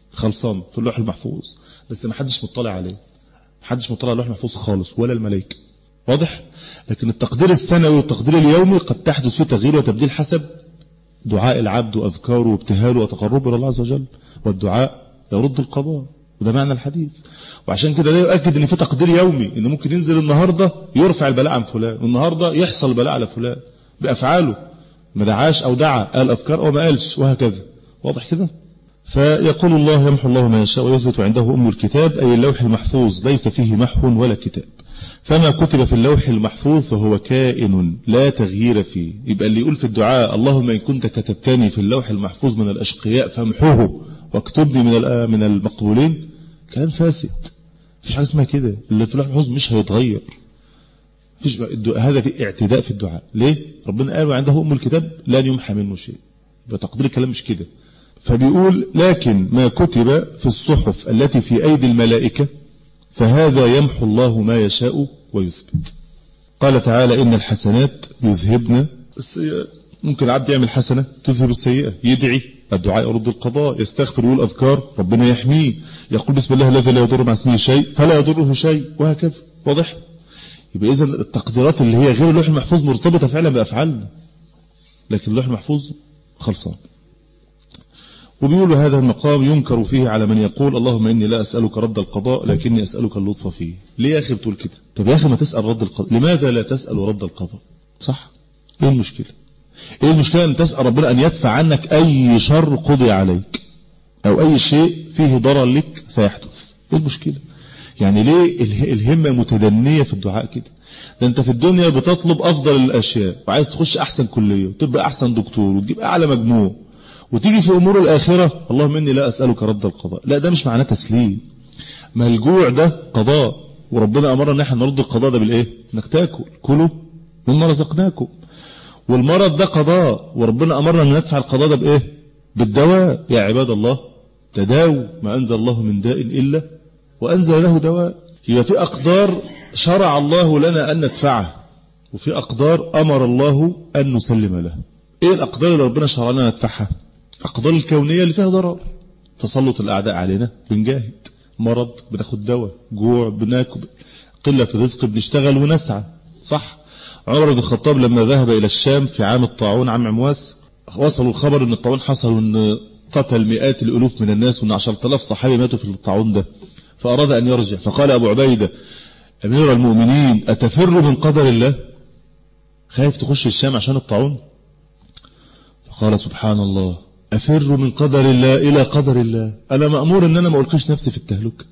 خلصان في اللوح المحفوظ بس ما حدش مطلع عليه ما حدش مطلع على اللوح المحفوظ خالص ولا الملائكة واضح لكن التقدير السنوي والتقدير اليومي قد تحدث فيه تغيير وتبديل حسب دعاء العبد وأذكاره وابتهاله وتقربه إلى الله عز وجل والدعاء يرد القضاء وده معنى الحديث وعشان كده ده يؤكد ان في تقدير يومي ان ممكن ينزل النهارده يرفع البلاء عن فلان والنهارده يحصل البلاء على فلان بافعاله ما دعاش او دعا قال اذكار او ما قالش وهكذا واضح كده فيقول الله يمحو الله ما يشاء ويثبت عنده ام الكتاب اي اللوح المحفوظ ليس فيه محو ولا كتاب فما كتب في اللوح المحفوظ فهو كائن لا تغيير فيه يبقى اللي يقول في الدعاء اللهم إن كنت كتبتني في اللوح المحفوظ من الأشقياء فامحوه واكتبني من من المقبولين كلام فاسد مفيش حاجة اسمها كده اللي في اللوح المحفوظ مش هيتغير فيش هذا في اعتداء في الدعاء ليه ربنا قال وعنده أم الكتاب لن يمحى منه شيء يبقى تقدير الكلام مش كده فبيقول لكن ما كتب في الصحف التي في أيدي الملائكة فهذا يمحو الله ما يشاء ويثبت قال تعالى إن الحسنات يذهبن السيئات ممكن العبد يعمل حسنة تذهب السيئة يدعي الدعاء يرد القضاء يستغفر يقول أذكار ربنا يحميه يقول بسم الله الذي لا يضر مع اسمه شيء فلا يضره شيء وهكذا واضح يبقى إذا التقديرات اللي هي غير اللوح المحفوظ مرتبطة فعلا بأفعالنا لكن اللوح المحفوظ خلصان وبيقول هذا المقام ينكر فيه على من يقول اللهم إني لا أسألك رد القضاء لكني أسألك اللطف فيه ليه يا أخي بتقول كده طب يا أخي ما تسأل رد القضاء لماذا لا تسأل رد القضاء صح إيه المشكلة إيه المشكلة أن تسأل ربنا أن يدفع عنك أي شر قضي عليك أو أي شيء فيه ضرر لك سيحدث إيه المشكلة يعني ليه الهمة متدنية في الدعاء كده ده انت في الدنيا بتطلب افضل الاشياء وعايز تخش احسن كلية وتبقى احسن دكتور وتجيب اعلى مجموع وتيجي في أمور الآخرة اللهم إني لا أسألك رد القضاء لا ده مش معناه تسليم ما الجوع ده قضاء وربنا أمرنا ان احنا نرد القضاء ده بالإيه انك تاكل كلوا مما رزقناكم والمرض ده قضاء وربنا أمرنا أن ندفع القضاء ده بإيه بالدواء يا عباد الله تداووا ما أنزل الله من داء إلا وأنزل له دواء هي في أقدار شرع الله لنا أن ندفعه وفي أقدار أمر الله أن نسلم له إيه الأقدار اللي ربنا شرع لنا ندفعها أقدار الكونية اللي فيها ضرر تسلط الأعداء علينا بنجاهد مرض بناخد دواء جوع بناكل قلة رزق بنشتغل ونسعى صح عمر بن الخطاب لما ذهب إلى الشام في عام الطاعون عام عمواس وصلوا الخبر أن الطاعون حصل وأن قتل مئات الألوف من الناس وأن عشرة آلاف صحابي ماتوا في الطاعون ده فأراد أن يرجع فقال أبو عبيدة أمير المؤمنين أتفر من قدر الله خايف تخش الشام عشان الطاعون فقال سبحان الله أفر من قدر الله إلى قدر الله أنا مأمور أن أنا ما ألقيش نفسي في التهلكة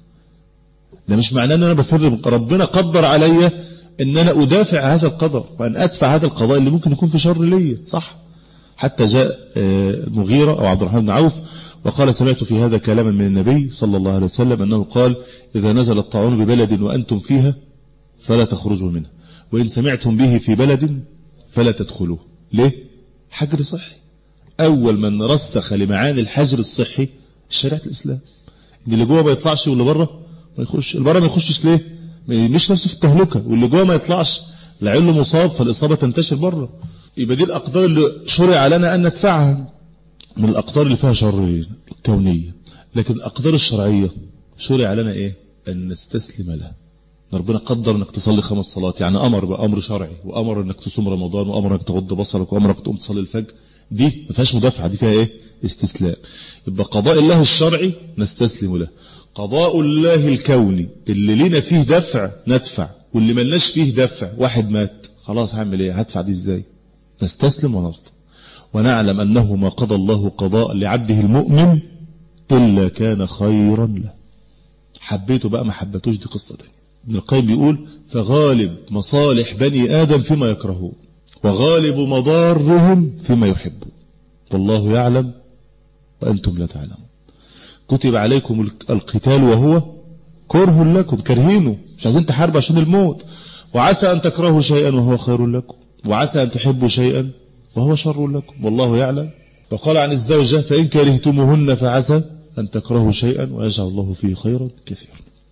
ده مش معناه أن أنا بفر من ربنا قدر علي أن أنا أدافع هذا القدر وأن أدفع هذا القضاء اللي ممكن يكون في شر لي صح حتى جاء المغيرة أو عبد الرحمن بن عوف وقال سمعت في هذا كلاما من النبي صلى الله عليه وسلم أنه قال إذا نزل الطاعون ببلد وأنتم فيها فلا تخرجوا منه وإن سمعتم به في بلد فلا تدخلوه ليه؟ حجر صحي أول من رسخ لمعاني الحجر الصحي شريعة الإسلام إن اللي جوه ما يطلعش واللي بره ما يخش اللي بره ما يخشش ليه مش نفسه في التهلكة واللي جوه ما يطلعش لعله مصاب فالإصابة تنتشر بره يبقى دي الأقدار اللي شرع لنا أن ندفعها من الأقدار اللي فيها شر كونية لكن الأقدار الشرعية شرع لنا إيه أن نستسلم لها ربنا قدر انك تصلي خمس صلوات يعني امر بامر شرعي وامر انك تصوم رمضان وامر انك تغض بصرك وامر انك تقوم تصلي الفجر دي ما فيهاش مدافعه دي فيها ايه استسلام يبقى قضاء الله الشرعي نستسلم له قضاء الله الكوني اللي لينا فيه دفع ندفع واللي ملناش فيه دفع واحد مات خلاص هعمل ايه هدفع دي ازاي نستسلم ونرضى ونعلم انه ما قضى الله قضاء لعبده المؤمن الا كان خيرا له حبيته بقى ما حبتوش دي قصه تانية ابن القيم بيقول فغالب مصالح بني آدم فيما يكرهون وغالب مضارهم فيما يحبون والله يعلم وأنتم لا تعلمون كتب عليكم القتال وهو كره لكم كرهينه مش عايزين تحارب عشان الموت وعسى أن تكرهوا شيئا وهو خير لكم وعسى أن تحبوا شيئا وهو شر لكم والله يعلم وقال عن الزوجة فإن كرهتموهن فعسى أن تكرهوا شيئا ويجعل الله فيه خيرا كثيرا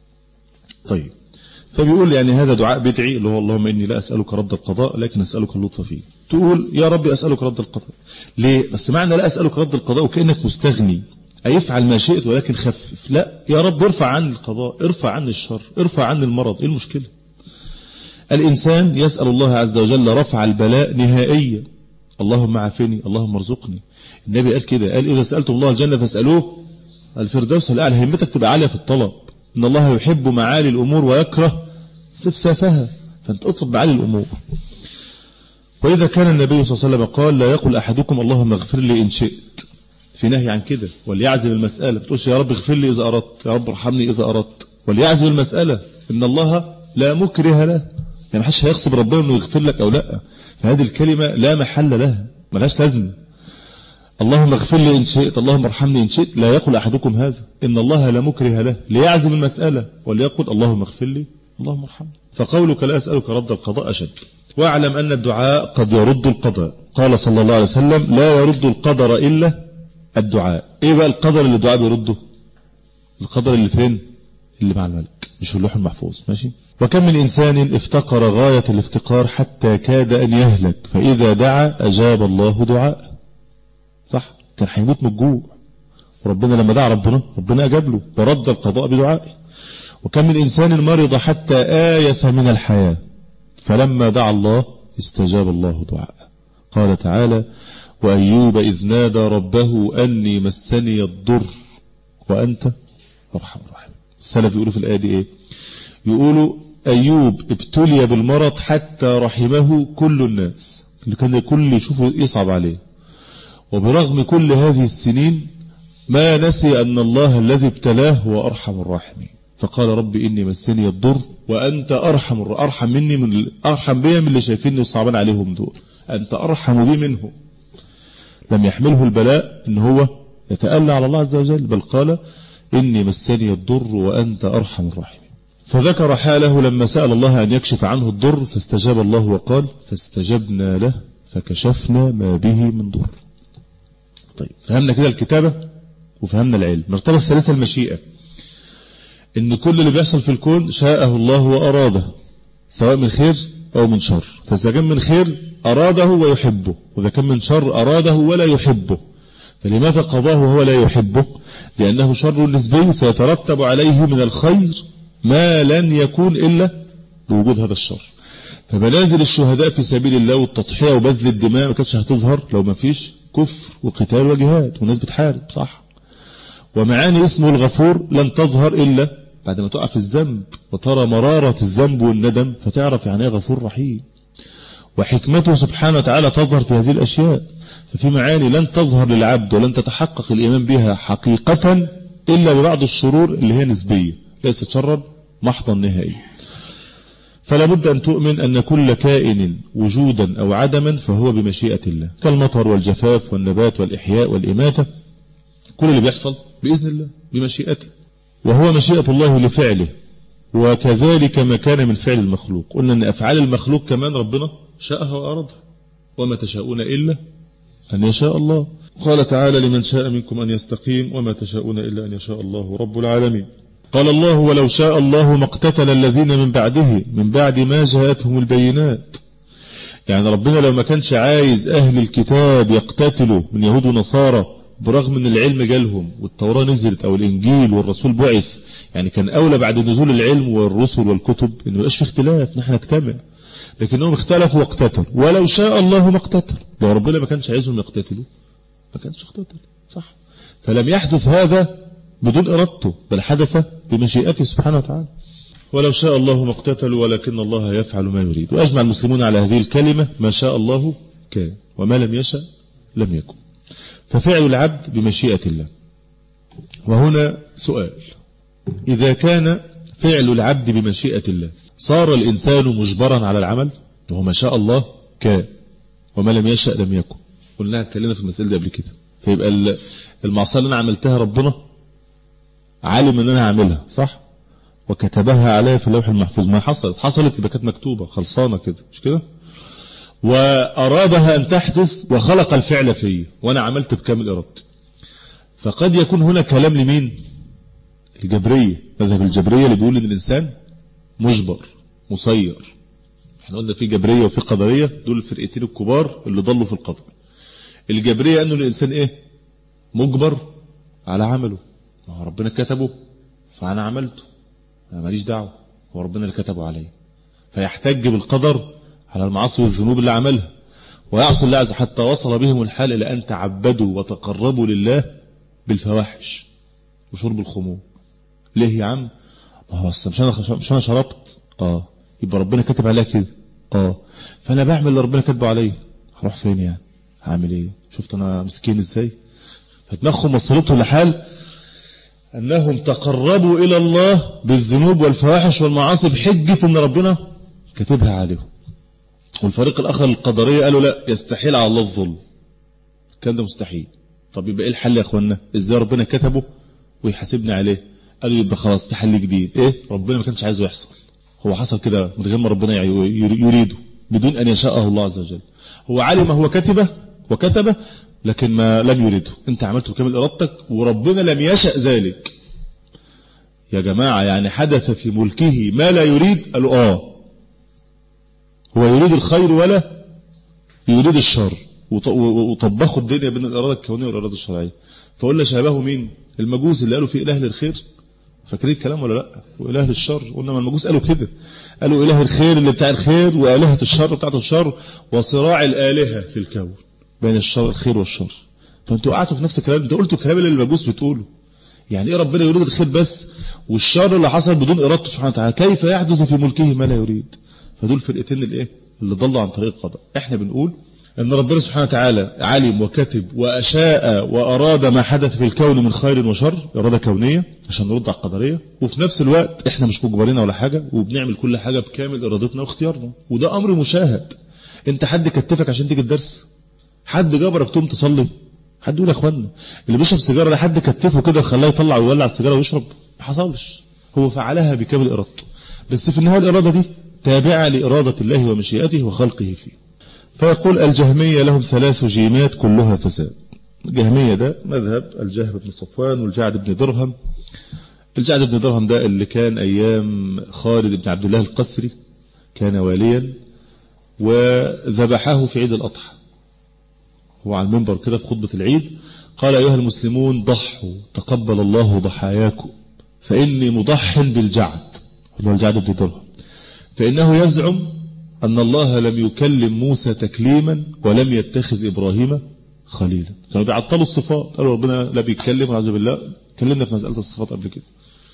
طيب فبيقول يعني هذا دعاء بدعي اللي هو اللهم إني لا أسألك رد القضاء لكن أسألك اللطف فيه تقول يا ربي أسألك رد القضاء ليه بس معنى لا أسألك رد القضاء وكأنك مستغني أيفعل ما شئت ولكن خفف لا يا رب ارفع عني القضاء ارفع عني الشر ارفع عني المرض ايه المشكلة الإنسان يسأل الله عز وجل رفع البلاء نهائيا اللهم عافني اللهم ارزقني النبي قال كده قال إذا سألتم الله الجنة فاسألوه الفردوس الأعلى همتك تبقى عالية في الطلب إن الله يحب معالي الأمور ويكره سفسافها فأنت اطلب معالي الأمور وإذا كان النبي صلى الله عليه وسلم قال لا يقول أحدكم اللهم اغفر لي إن شئت في نهي عن كده وليعزم المسألة بتقولش يا رب اغفر لي إذا أردت يا رب ارحمني إذا أردت وليعزم المسألة إن الله لا مكره له يعني محدش هيغصب ربنا انه يغفر لك او لا فهذه الكلمة لا محل لها ملهاش لازمه اللهم اغفر لي إن شئت اللهم ارحمني إن شئت لا يقول أحدكم هذا إن الله لا مكره له ليعزم المسألة وليقول اللهم اغفر لي اللهم ارحمني فقولك لا أسألك رد القضاء أشد واعلم أن الدعاء قد يرد القضاء قال صلى الله عليه وسلم لا يرد القدر إلا الدعاء إيه بقى القدر اللي الدعاء بيرده القدر اللي فين اللي مع الملك مش في اللوح المحفوظ ماشي وكم من إنسان افتقر غاية الافتقار حتى كاد أن يهلك فإذا دعا أجاب الله دعاء صح كان هيموت من الجوع وربنا لما دعا ربنا ربنا أجاب له ورد القضاء بدعائه وكم من إنسان مرض حتى آيس من الحياة فلما دعا الله استجاب الله دعاءه قال تعالى وأيوب إذ نادى ربه أني مسني الضر وأنت أرحم الراحمين السلف يقولوا في الآية دي إيه يقولوا أيوب ابتلي بالمرض حتى رحمه كل الناس اللي كان الكل يشوفه يصعب عليه وبرغم كل هذه السنين ما نسي أن الله الذي ابتلاه هو أرحم الراحمين فقال رب إني مسني الضر وأنت أرحم أرحم مني من أرحم بي من اللي شايفيني وصعبان عليهم دول أنت أرحم بي منه لم يحمله البلاء إن هو يتألى على الله عز وجل بل قال إني مسني الضر وأنت أرحم الراحمين فذكر حاله لما سأل الله أن يكشف عنه الضر فاستجاب الله وقال فاستجبنا له فكشفنا ما به من ضر طيب فهمنا كده الكتابة وفهمنا العلم المرتبة الثالثة المشيئة ان كل اللي بيحصل في الكون شاءه الله وأراده سواء من خير أو من شر فإذا كان من خير أراده ويحبه وإذا كان من شر أراده ولا يحبه فلماذا قضاه وهو لا يحبه لأنه شر نسبي سيترتب عليه من الخير ما لن يكون إلا بوجود هذا الشر فمنازل الشهداء في سبيل الله والتضحية وبذل الدماء ما كانتش هتظهر لو ما فيش كفر وقتال وجهاد والناس بتحارب صح ومعاني اسمه الغفور لن تظهر إلا بعد ما تقع في الذنب وترى مرارة الذنب والندم فتعرف يعني غفور رحيم وحكمته سبحانه وتعالى تظهر في هذه الأشياء ففي معاني لن تظهر للعبد ولن تتحقق الإيمان بها حقيقة إلا ببعض الشرور اللي هي نسبية ليست شرا محضا نهائي فلا بد أن تؤمن أن كل كائن وجودا أو عدما فهو بمشيئة الله كالمطر والجفاف والنبات والإحياء والإماتة كل اللي بيحصل بإذن الله بمشيئته وهو مشيئة الله لفعله وكذلك ما كان من فعل المخلوق قلنا أن أفعال المخلوق كمان ربنا شاءها وأرادها وما تشاءون إلا أن يشاء الله قال تعالى لمن شاء منكم أن يستقيم وما تشاءون إلا أن يشاء الله رب العالمين قال الله ولو شاء الله ما اقتتل الذين من بعده من بعد ما جاءتهم البينات يعني ربنا لو ما كانش عايز أهل الكتاب يقتتلوا من يهود ونصارى برغم ان العلم جالهم والتوراة نزلت او الانجيل والرسول بعث يعني كان اولى بعد نزول العلم والرسل والكتب ان ما يبقاش في اختلاف نحن نجتمع لكنهم اختلفوا واقتتلوا ولو شاء الله ما اقتتل لو ربنا ما كانش عايزهم يقتتلوا ما كانش اقتتل صح فلم يحدث هذا بدون ارادته بل حدث بمشيئته سبحانه وتعالى ولو شاء الله ما اقتتلوا ولكن الله يفعل ما يريد واجمع المسلمون على هذه الكلمة ما شاء الله كان وما لم يشاء لم يكن ففعل العبد بمشيئة الله وهنا سؤال إذا كان فعل العبد بمشيئة الله صار الإنسان مجبرا على العمل وهو ما شاء الله كان وما لم يشاء لم يكن قلنا اتكلمنا في المسألة دي قبل كده فيبقى المعصية اللي أنا عملتها ربنا عالم ان انا هعملها صح وكتبها عليا في اللوح المحفوظ ما حصلت حصلت يبقى كانت مكتوبة خلصانة كده مش كده وأرادها أن تحدث وخلق الفعل فيه وأنا عملت بكامل إرادتي فقد يكون هنا كلام لمين الجبرية مذهب الجبرية اللي بيقول إن الإنسان مجبر مسير احنا قلنا في جبرية وفي قدرية دول الفرقتين الكبار اللي ضلوا في القدر الجبرية أنه الإنسان إيه مجبر على عمله ما هو ربنا كتبه فأنا عملته أنا ماليش دعوة هو ربنا اللي كتبه علي فيحتج بالقدر على المعاصي والذنوب اللي عملها ويعصي الله عز حتى وصل بهم الحال إلى أن تعبدوا وتقربوا لله بالفواحش وشرب الخمور ليه يا عم ما هو مش أنا, مش أنا شربت آه يبقى ربنا كتب عليها كده آه فأنا بعمل اللي ربنا كتبه عليا هروح فين يعني هعمل ايه شفت أنا مسكين ازاي فدماغهم وصلته لحال أنهم تقربوا إلى الله بالذنوب والفواحش والمعاصي بحجة أن ربنا كتبها عليهم والفريق الآخر القدرية قالوا لا يستحيل على الله الظلم كان ده مستحيل طب يبقى إيه الحل يا أخوانا إزاي ربنا كتبه ويحاسبنا عليه قالوا يبقى خلاص في حل جديد إيه ربنا ما كانش عايزه يحصل هو حصل كده من غير ما ربنا يريده بدون أن يشاءه الله عز وجل هو علم هو كتبه وكتبه لكن ما لم يريده انت عملته بكامل ارادتك وربنا لم يشأ ذلك يا جماعة يعني حدث في ملكه ما لا يريد قالوا اه هو يريد الخير ولا يريد الشر وطبخوا الدنيا بين الإرادة الكونية والإرادة الشرعية فقلنا شابهه مين المجوس اللي قالوا في إله للخير فاكرين الكلام ولا لا وإله للشر قلنا ما المجوس قالوا كده قالوا إله الخير اللي بتاع الخير وآلهة الشر بتاعت الشر وصراع الآلهة في الكون بين الشر الخير والشر فانتوا قعدتوا في نفس الكلام انتوا قلتوا الكلام اللي المجوس بتقوله يعني ايه ربنا يريد الخير بس والشر اللي حصل بدون ارادته سبحانه وتعالى كيف يحدث في ملكه ما لا يريد فدول فرقتين الايه اللي ضلوا عن طريق القضاء احنا بنقول ان ربنا سبحانه وتعالى علم وكتب واشاء واراد ما حدث في الكون من خير وشر اراده كونيه عشان نرد على القدريه وفي نفس الوقت احنا مش مجبرين ولا حاجه وبنعمل كل حاجه بكامل ارادتنا واختيارنا وده امر مشاهد انت حد كتفك عشان تيجي الدرس حد جبرك تقوم تصلي حد يقول يا اخوانا اللي بيشرب سيجاره ده حد كتفه كده خلاه يطلع ويولع السيجاره ويشرب ما حصلش هو فعلها بكامل ارادته بس في النهايه الاراده دي تابعه لاراده الله ومشيئته وخلقه فيه فيقول الجهميه لهم ثلاث جيمات كلها فساد الجهميه ده مذهب الجهم بن صفوان والجعد بن درهم الجعد بن درهم ده اللي كان ايام خالد بن عبد الله القسري كان واليا وذبحه في عيد الاضحى هو على المنبر كده في خطبة العيد قال أيها المسلمون ضحوا تقبل الله ضحاياكم فإني مضح بالجعد هو الجعد بن درهم فإنه يزعم أن الله لم يكلم موسى تكليما ولم يتخذ إبراهيم خليلا كانوا بيعطلوا الصفات قالوا ربنا لا بيتكلم والعياذ بالله كلمنا في مسألة الصفات قبل كده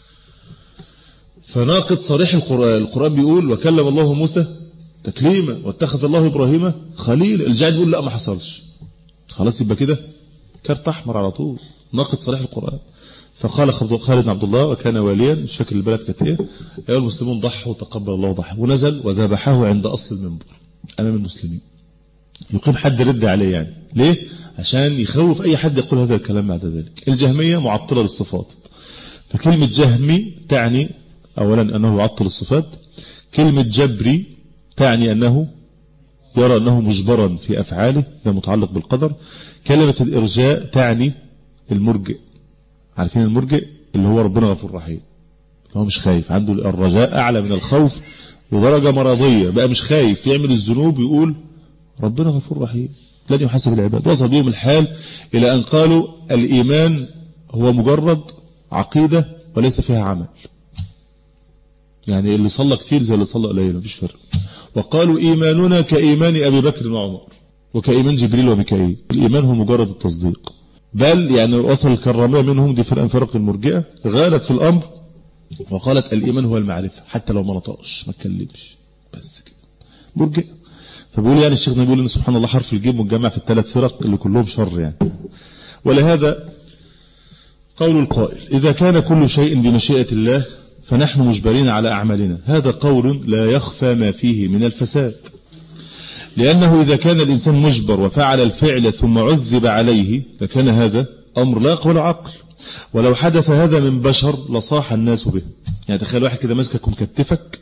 فناقض صريح القرآن القرآن بيقول وكلم الله موسى تكليما واتخذ الله إبراهيم خليلا الجعد بيقول لا ما حصلش خلاص يبقى كده كارت احمر على طول ناقد صريح القرآن فقال خالد بن عبد الله وكان واليا مش فاكر البلد كانت ايه ايها المسلمون ضحوا تقبل الله ضحى ونزل وذبحه عند اصل المنبر امام المسلمين يقيم حد رد عليه يعني ليه عشان يخوف اي حد يقول هذا الكلام بعد ذلك الجهميه معطله للصفات فكلمه جهمي تعني اولا انه يعطل الصفات كلمه جبري تعني انه يرى أنه مجبرا في أفعاله ده متعلق بالقدر كلمة الإرجاء تعني المرجئ عارفين المرجئ اللي هو ربنا غفور رحيم هو مش خايف عنده الرجاء أعلى من الخوف لدرجة مرضية بقى مش خايف يعمل الذنوب يقول ربنا غفور رحيم لن يحاسب العباد وصل بهم الحال إلى أن قالوا الإيمان هو مجرد عقيدة وليس فيها عمل يعني اللي صلى كتير زي اللي صلى قليل مفيش فرق وقالوا إيماننا كإيمان أبي بكر وعمر وكإيمان جبريل وميكائيل الإيمان هو مجرد التصديق بل يعني وصل الكرامية منهم دي فرق فرق المرجئة غالت في الأمر وقالت الإيمان هو المعرفة حتى لو ما نطقش ما اتكلمش بس كده مرجئة فبيقول يعني الشيخ بيقول ان سبحان الله حرف الجيم متجمع في الثلاث فرق اللي كلهم شر يعني ولهذا قول القائل إذا كان كل شيء بمشيئة الله فنحن مجبرين على أعمالنا هذا قول لا يخفى ما فيه من الفساد لأنه إذا كان الإنسان مجبر وفعل الفعل ثم عذب عليه لكان هذا أمر لا يقبل عقل ولو حدث هذا من بشر لصاح الناس به يعني تخيل واحد كده ماسكك ومكتفك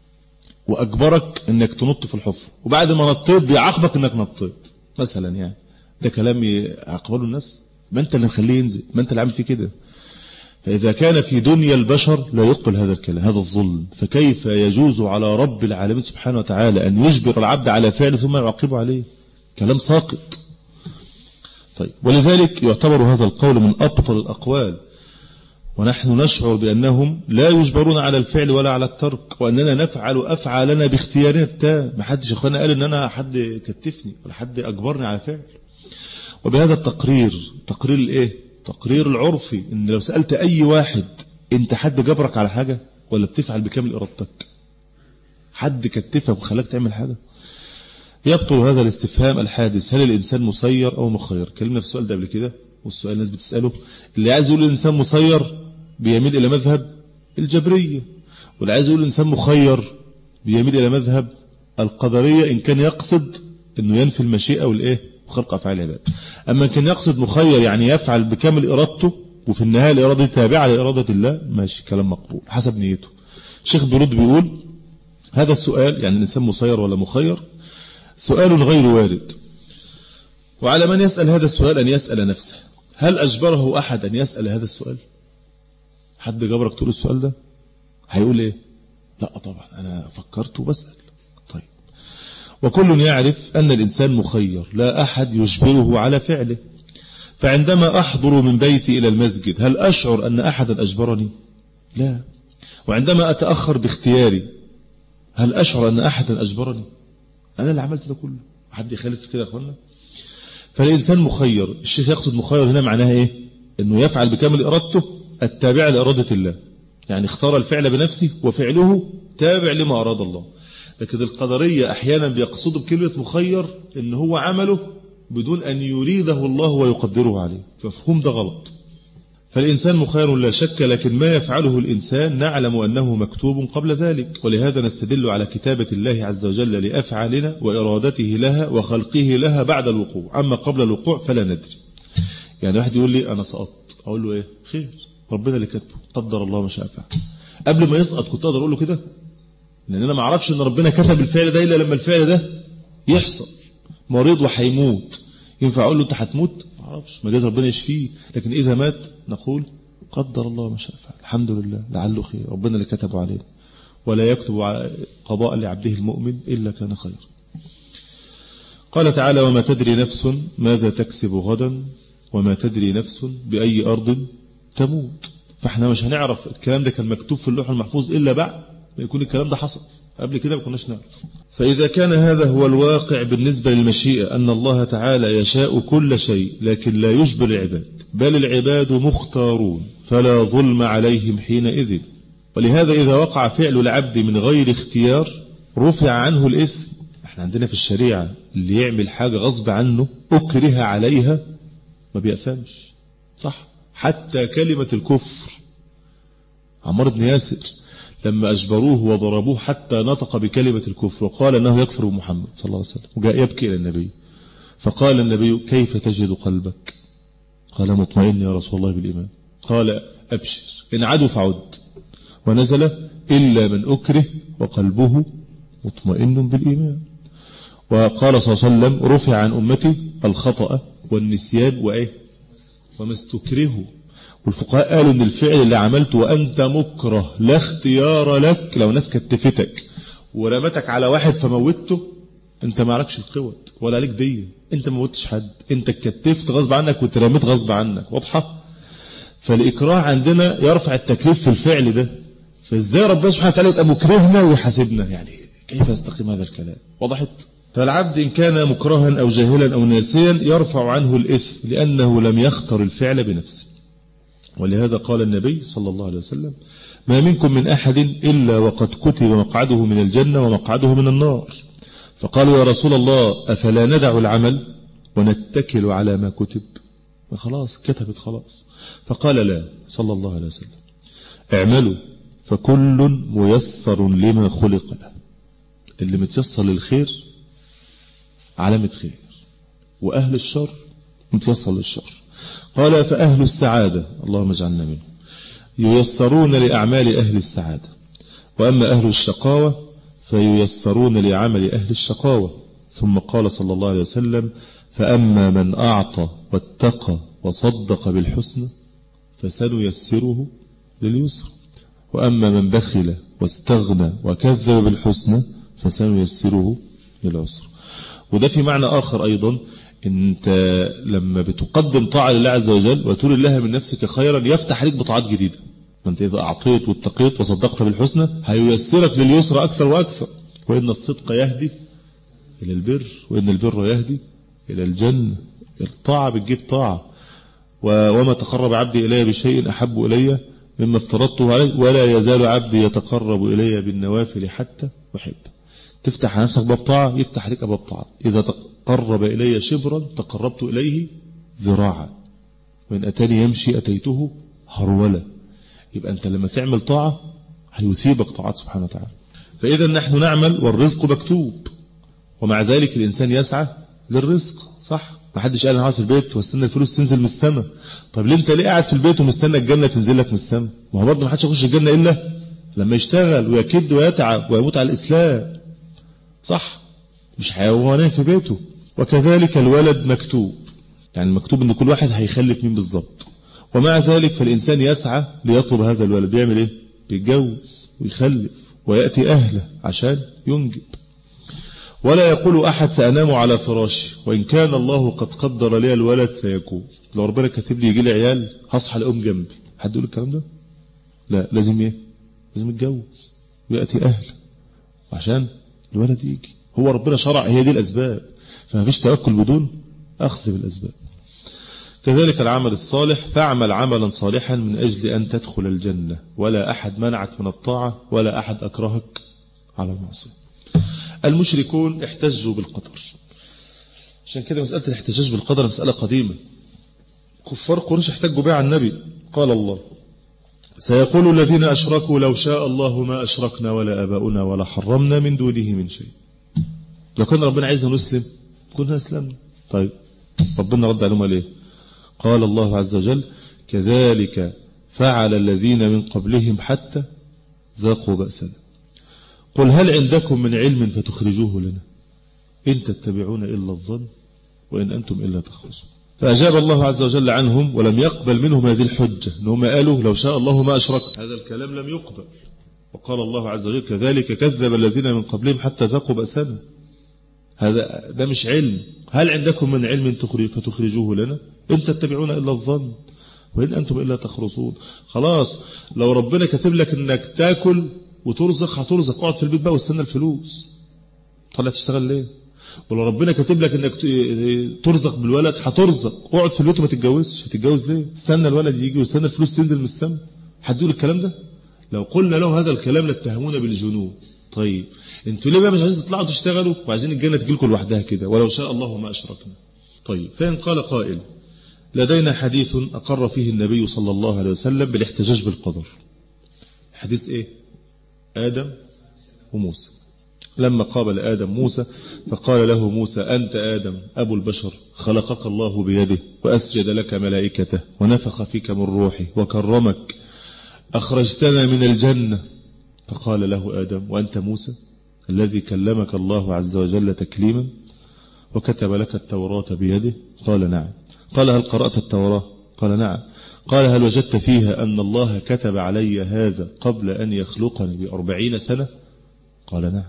وأجبرك أنك تنط في الحفر وبعد ما نطيت بيعاقبك أنك نطيت مثلا يعني ده كلام يعقبله الناس ما أنت اللي مخليه ينزل ما أنت اللي عامل فيه كده فإذا كان في دنيا البشر لا يقبل هذا الكلام هذا الظلم فكيف يجوز على رب العالمين سبحانه وتعالى أن يجبر العبد على فعل ثم يعاقبه عليه كلام ساقط طيب ولذلك يعتبر هذا القول من أبطل الأقوال ونحن نشعر بأنهم لا يجبرون على الفعل ولا على الترك وأننا نفعل أفعالنا باختيارنا التام ما حدش أخوانا قال أن أنا حد كتفني ولا حد أجبرني على فعل وبهذا التقرير تقرير الإيه تقرير العرفي إن لو سألت أي واحد أنت حد جبرك على حاجة ولا بتفعل بكامل إرادتك حد كتفك وخلاك تعمل حاجة يبطل هذا الاستفهام الحادث هل الإنسان مسير أو مخير كلمنا في السؤال ده قبل كده والسؤال الناس بتسأله اللي عايز يقول الإنسان مسير بيميل إلى مذهب الجبرية واللي عايز يقول الإنسان مخير بيميل إلى مذهب القدرية إن كان يقصد أنه ينفي المشيئة والإيه وخلق أفعال العباد أما إن كان يقصد مخير يعني يفعل بكامل إرادته وفي النهاية الإرادة تابعة لإرادة الله ماشي كلام مقبول حسب نيته الشيخ بيرد بيقول هذا السؤال يعني الإنسان مسير ولا مخير سؤال غير وارد وعلى من يسأل هذا السؤال أن يسأل نفسه هل أجبره أحد أن يسأل هذا السؤال حد جبرك تقول السؤال ده هيقول إيه لا طبعا أنا فكرت وبسأل طيب وكل يعرف أن الإنسان مخير لا أحد يجبره على فعله فعندما أحضر من بيتي إلى المسجد هل أشعر أن أحدا أجبرني لا وعندما أتأخر باختياري هل أشعر أن أحدا أجبرني أنا اللي عملت ده كله حد يخالف كده يا أخوانا فالإنسان مخير الشيخ يقصد مخير هنا معناها إيه أنه يفعل بكامل إرادته التابعة لإرادة الله يعني اختار الفعل بنفسه وفعله تابع لما أراد الله لكن القدرية أحيانا بيقصدوا بكلمة مخير أن هو عمله بدون أن يريده الله ويقدره عليه فمفهوم ده غلط فالإنسان مخير لا شك لكن ما يفعله الإنسان نعلم أنه مكتوب قبل ذلك ولهذا نستدل على كتابة الله عز وجل لأفعالنا وإرادته لها وخلقه لها بعد الوقوع أما قبل الوقوع فلا ندري يعني واحد يقول لي أنا سقطت أقول له إيه خير ربنا اللي كتبه قدر الله ما شاء فعل قبل ما يسقط كنت أقدر أقول له كده لأن أنا ما أعرفش أن ربنا كتب الفعل ده إلا لما الفعل ده يحصل مريض وحيموت ينفع أقول له أنت هتموت اعرفش مجاز ربنا يشفيه لكن إذا مات نقول قدر الله ما شاء فعل الحمد لله لعله خير ربنا اللي كتبه علينا ولا يكتب قضاء لعبده المؤمن إلا كان خير قال تعالى وما تدري نفس ماذا تكسب غدا وما تدري نفس بأي أرض تموت فاحنا مش هنعرف الكلام ده كان مكتوب في اللوح المحفوظ إلا بعد ما يكون الكلام ده حصل قبل كده ما كناش نعرف فإذا كان هذا هو الواقع بالنسبة للمشيئة أن الله تعالى يشاء كل شيء لكن لا يجبر العباد بل العباد مختارون فلا ظلم عليهم حينئذ ولهذا إذا وقع فعل العبد من غير اختيار رفع عنه الإثم احنا عندنا في الشريعة اللي يعمل حاجة غصب عنه أكره عليها ما بيأثمش صح حتى كلمة الكفر عمار بن ياسر لما أجبروه وضربوه حتى نطق بكلمة الكفر وقال أنه يكفر بمحمد صلى الله عليه وسلم وجاء يبكي إلى النبي فقال النبي كيف تجد قلبك قال مطمئن يا رسول الله بالإيمان قال أبشر إن عدوا فعد ونزل إلا من أكره وقلبه مطمئن بالإيمان وقال صلى الله عليه وسلم رفع عن أمتي الخطأ والنسيان وإيه وما استكرهوا والفقهاء قالوا ان الفعل اللي عملته وانت مكره لا اختيار لك لو ناس كتفتك ورمتك على واحد فموته انت ما عليكش القوة ولا عليك دية انت ما موتش حد انت اتكتفت غصب عنك وترميت غصب عنك واضحة فالإكراه عندنا يرفع التكليف في الفعل ده فازاي ربنا سبحانه وتعالى يبقى مكرهنا ويحاسبنا يعني كيف يستقيم هذا الكلام وضحت فالعبد إن كان مكرها أو جاهلا أو ناسيا يرفع عنه الإثم لأنه لم يختر الفعل بنفسه ولهذا قال النبي صلى الله عليه وسلم ما منكم من أحد إلا وقد كتب مقعده من الجنة ومقعده من النار فقالوا يا رسول الله أفلا ندع العمل ونتكل على ما كتب خلاص كتبت خلاص فقال لا صلى الله عليه وسلم اعملوا فكل ميسر لما خلق له اللي متيسر للخير علامة خير وأهل الشر متيسر للشر قال فأهل السعادة اللهم اجعلنا منه ييسرون لأعمال أهل السعادة وأما أهل الشقاوة فييسرون لعمل أهل الشقاوة ثم قال صلى الله عليه وسلم فأما من أعطى واتقى وصدق بالحسن فسنيسره لليسر وأما من بخل واستغنى وكذب بالحسنى فسنيسره للعسر وده في معنى آخر أيضا انت لما بتقدم طاعة لله عز وجل وتري الله من نفسك خيرا يفتح عليك بطاعات جديدة ما انت إذا أعطيت واتقيت وصدقت بالحسنى هييسرك لليسرى أكثر وأكثر وإن الصدق يهدي إلى البر وإن البر يهدي إلى الجنة الطاعة بتجيب طاعة وما تقرب عبدي إلي بشيء أحب إلي مما افترضته عليه ولا يزال عبدي يتقرب إلي بالنوافل حتى أحب تفتح على نفسك باب طاعة يفتح عليك باب طاعة إذا تقرب إلي شبرا تقربت إليه ذراعا وإن أتاني يمشي أتيته هرولة يبقى أنت لما تعمل طاعة هيثيبك طاعات سبحانه وتعالى فإذا نحن نعمل والرزق مكتوب ومع ذلك الإنسان يسعى للرزق صح ما حدش قال انا عاوز في البيت واستنى الفلوس تنزل من السماء طب ليه انت ليه قاعد في البيت ومستنى الجنه تنزل لك من السماء ما هو برضه ما حدش يخش الجنه الا لما يشتغل ويكد ويتعب ويموت على الاسلام صح مش هو نايم في بيته وكذلك الولد مكتوب يعني مكتوب ان كل واحد هيخلف مين بالظبط ومع ذلك فالانسان يسعى ليطلب هذا الولد بيعمل ايه بيتجوز ويخلف وياتي اهله عشان ينجب ولا يقول أحد سأنام على فراشي وإن كان الله قد قدر لي الولد سيكون لو ربنا كاتب لي يجي لي عيال هصحى لأم جنبي حد يقول الكلام ده لا لازم ايه لازم يتجوز ويأتي أهل عشان الولد يجي هو ربنا شرع هي دي الأسباب فما فيش توكل بدون أخذ بالأسباب كذلك العمل الصالح فاعمل عملا صالحا من أجل أن تدخل الجنة ولا أحد منعك من الطاعة ولا أحد أكرهك على المعصية المشركون احتجوا بالقدر عشان كده مسألة الاحتجاج بالقدر مسألة قديمة كفار قريش احتجوا بها عن النبي قال الله سيقول الذين أشركوا لو شاء الله ما أشركنا ولا أباؤنا ولا حرمنا من دونه من شيء لو كان ربنا عايزنا نسلم كنا أسلمنا طيب ربنا رد عليهم ليه قال الله عز وجل كذلك فعل الذين من قبلهم حتى ذاقوا بأسنا قل هل عندكم من علم فتخرجوه لنا إن تتبعون إلا الظن وإن أنتم إلا تخرصون فأجاب الله عز وجل عنهم ولم يقبل منهم هذه الحجة أنهم قالوا لو شاء الله ما أشرك هذا الكلام لم يقبل وقال الله عز وجل كذلك كذب الذين من قبلهم حتى ذاقوا بأسنا هذا ده مش علم هل عندكم من علم تخرج فتخرجوه لنا إن تتبعون إلا الظن وإن أنتم إلا تخرصون خلاص لو ربنا كتب لك أنك تاكل وترزق هترزق اقعد في البيت بقى واستنى الفلوس طلع تشتغل ليه ولو ربنا كاتب لك انك ترزق بالولد هترزق اقعد في البيت وما تتجوزش هتتجوز ليه استنى الولد يجي واستنى الفلوس تنزل من السماء حد يقول الكلام ده لو قلنا له هذا الكلام لاتهمونا بالجنون طيب انتوا ليه بقى مش عايزين تطلعوا تشتغلوا وعايزين الجنه تجي لكم لوحدها كده ولو شاء الله ما اشركنا طيب فان قال قائل لدينا حديث اقر فيه النبي صلى الله عليه وسلم بالاحتجاج بالقدر حديث ايه آدم وموسى لما قابل آدم موسى فقال له موسى أنت آدم أبو البشر خلقك الله بيده وأسجد لك ملائكته ونفخ فيك من روحه وكرمك أخرجتنا من الجنة فقال له آدم وأنت موسى الذي كلمك الله عز وجل تكليما وكتب لك التوراة بيده قال نعم قال هل قرأت التوراة قال نعم قال هل وجدت فيها أن الله كتب علي هذا قبل أن يخلقني بأربعين سنة قال نعم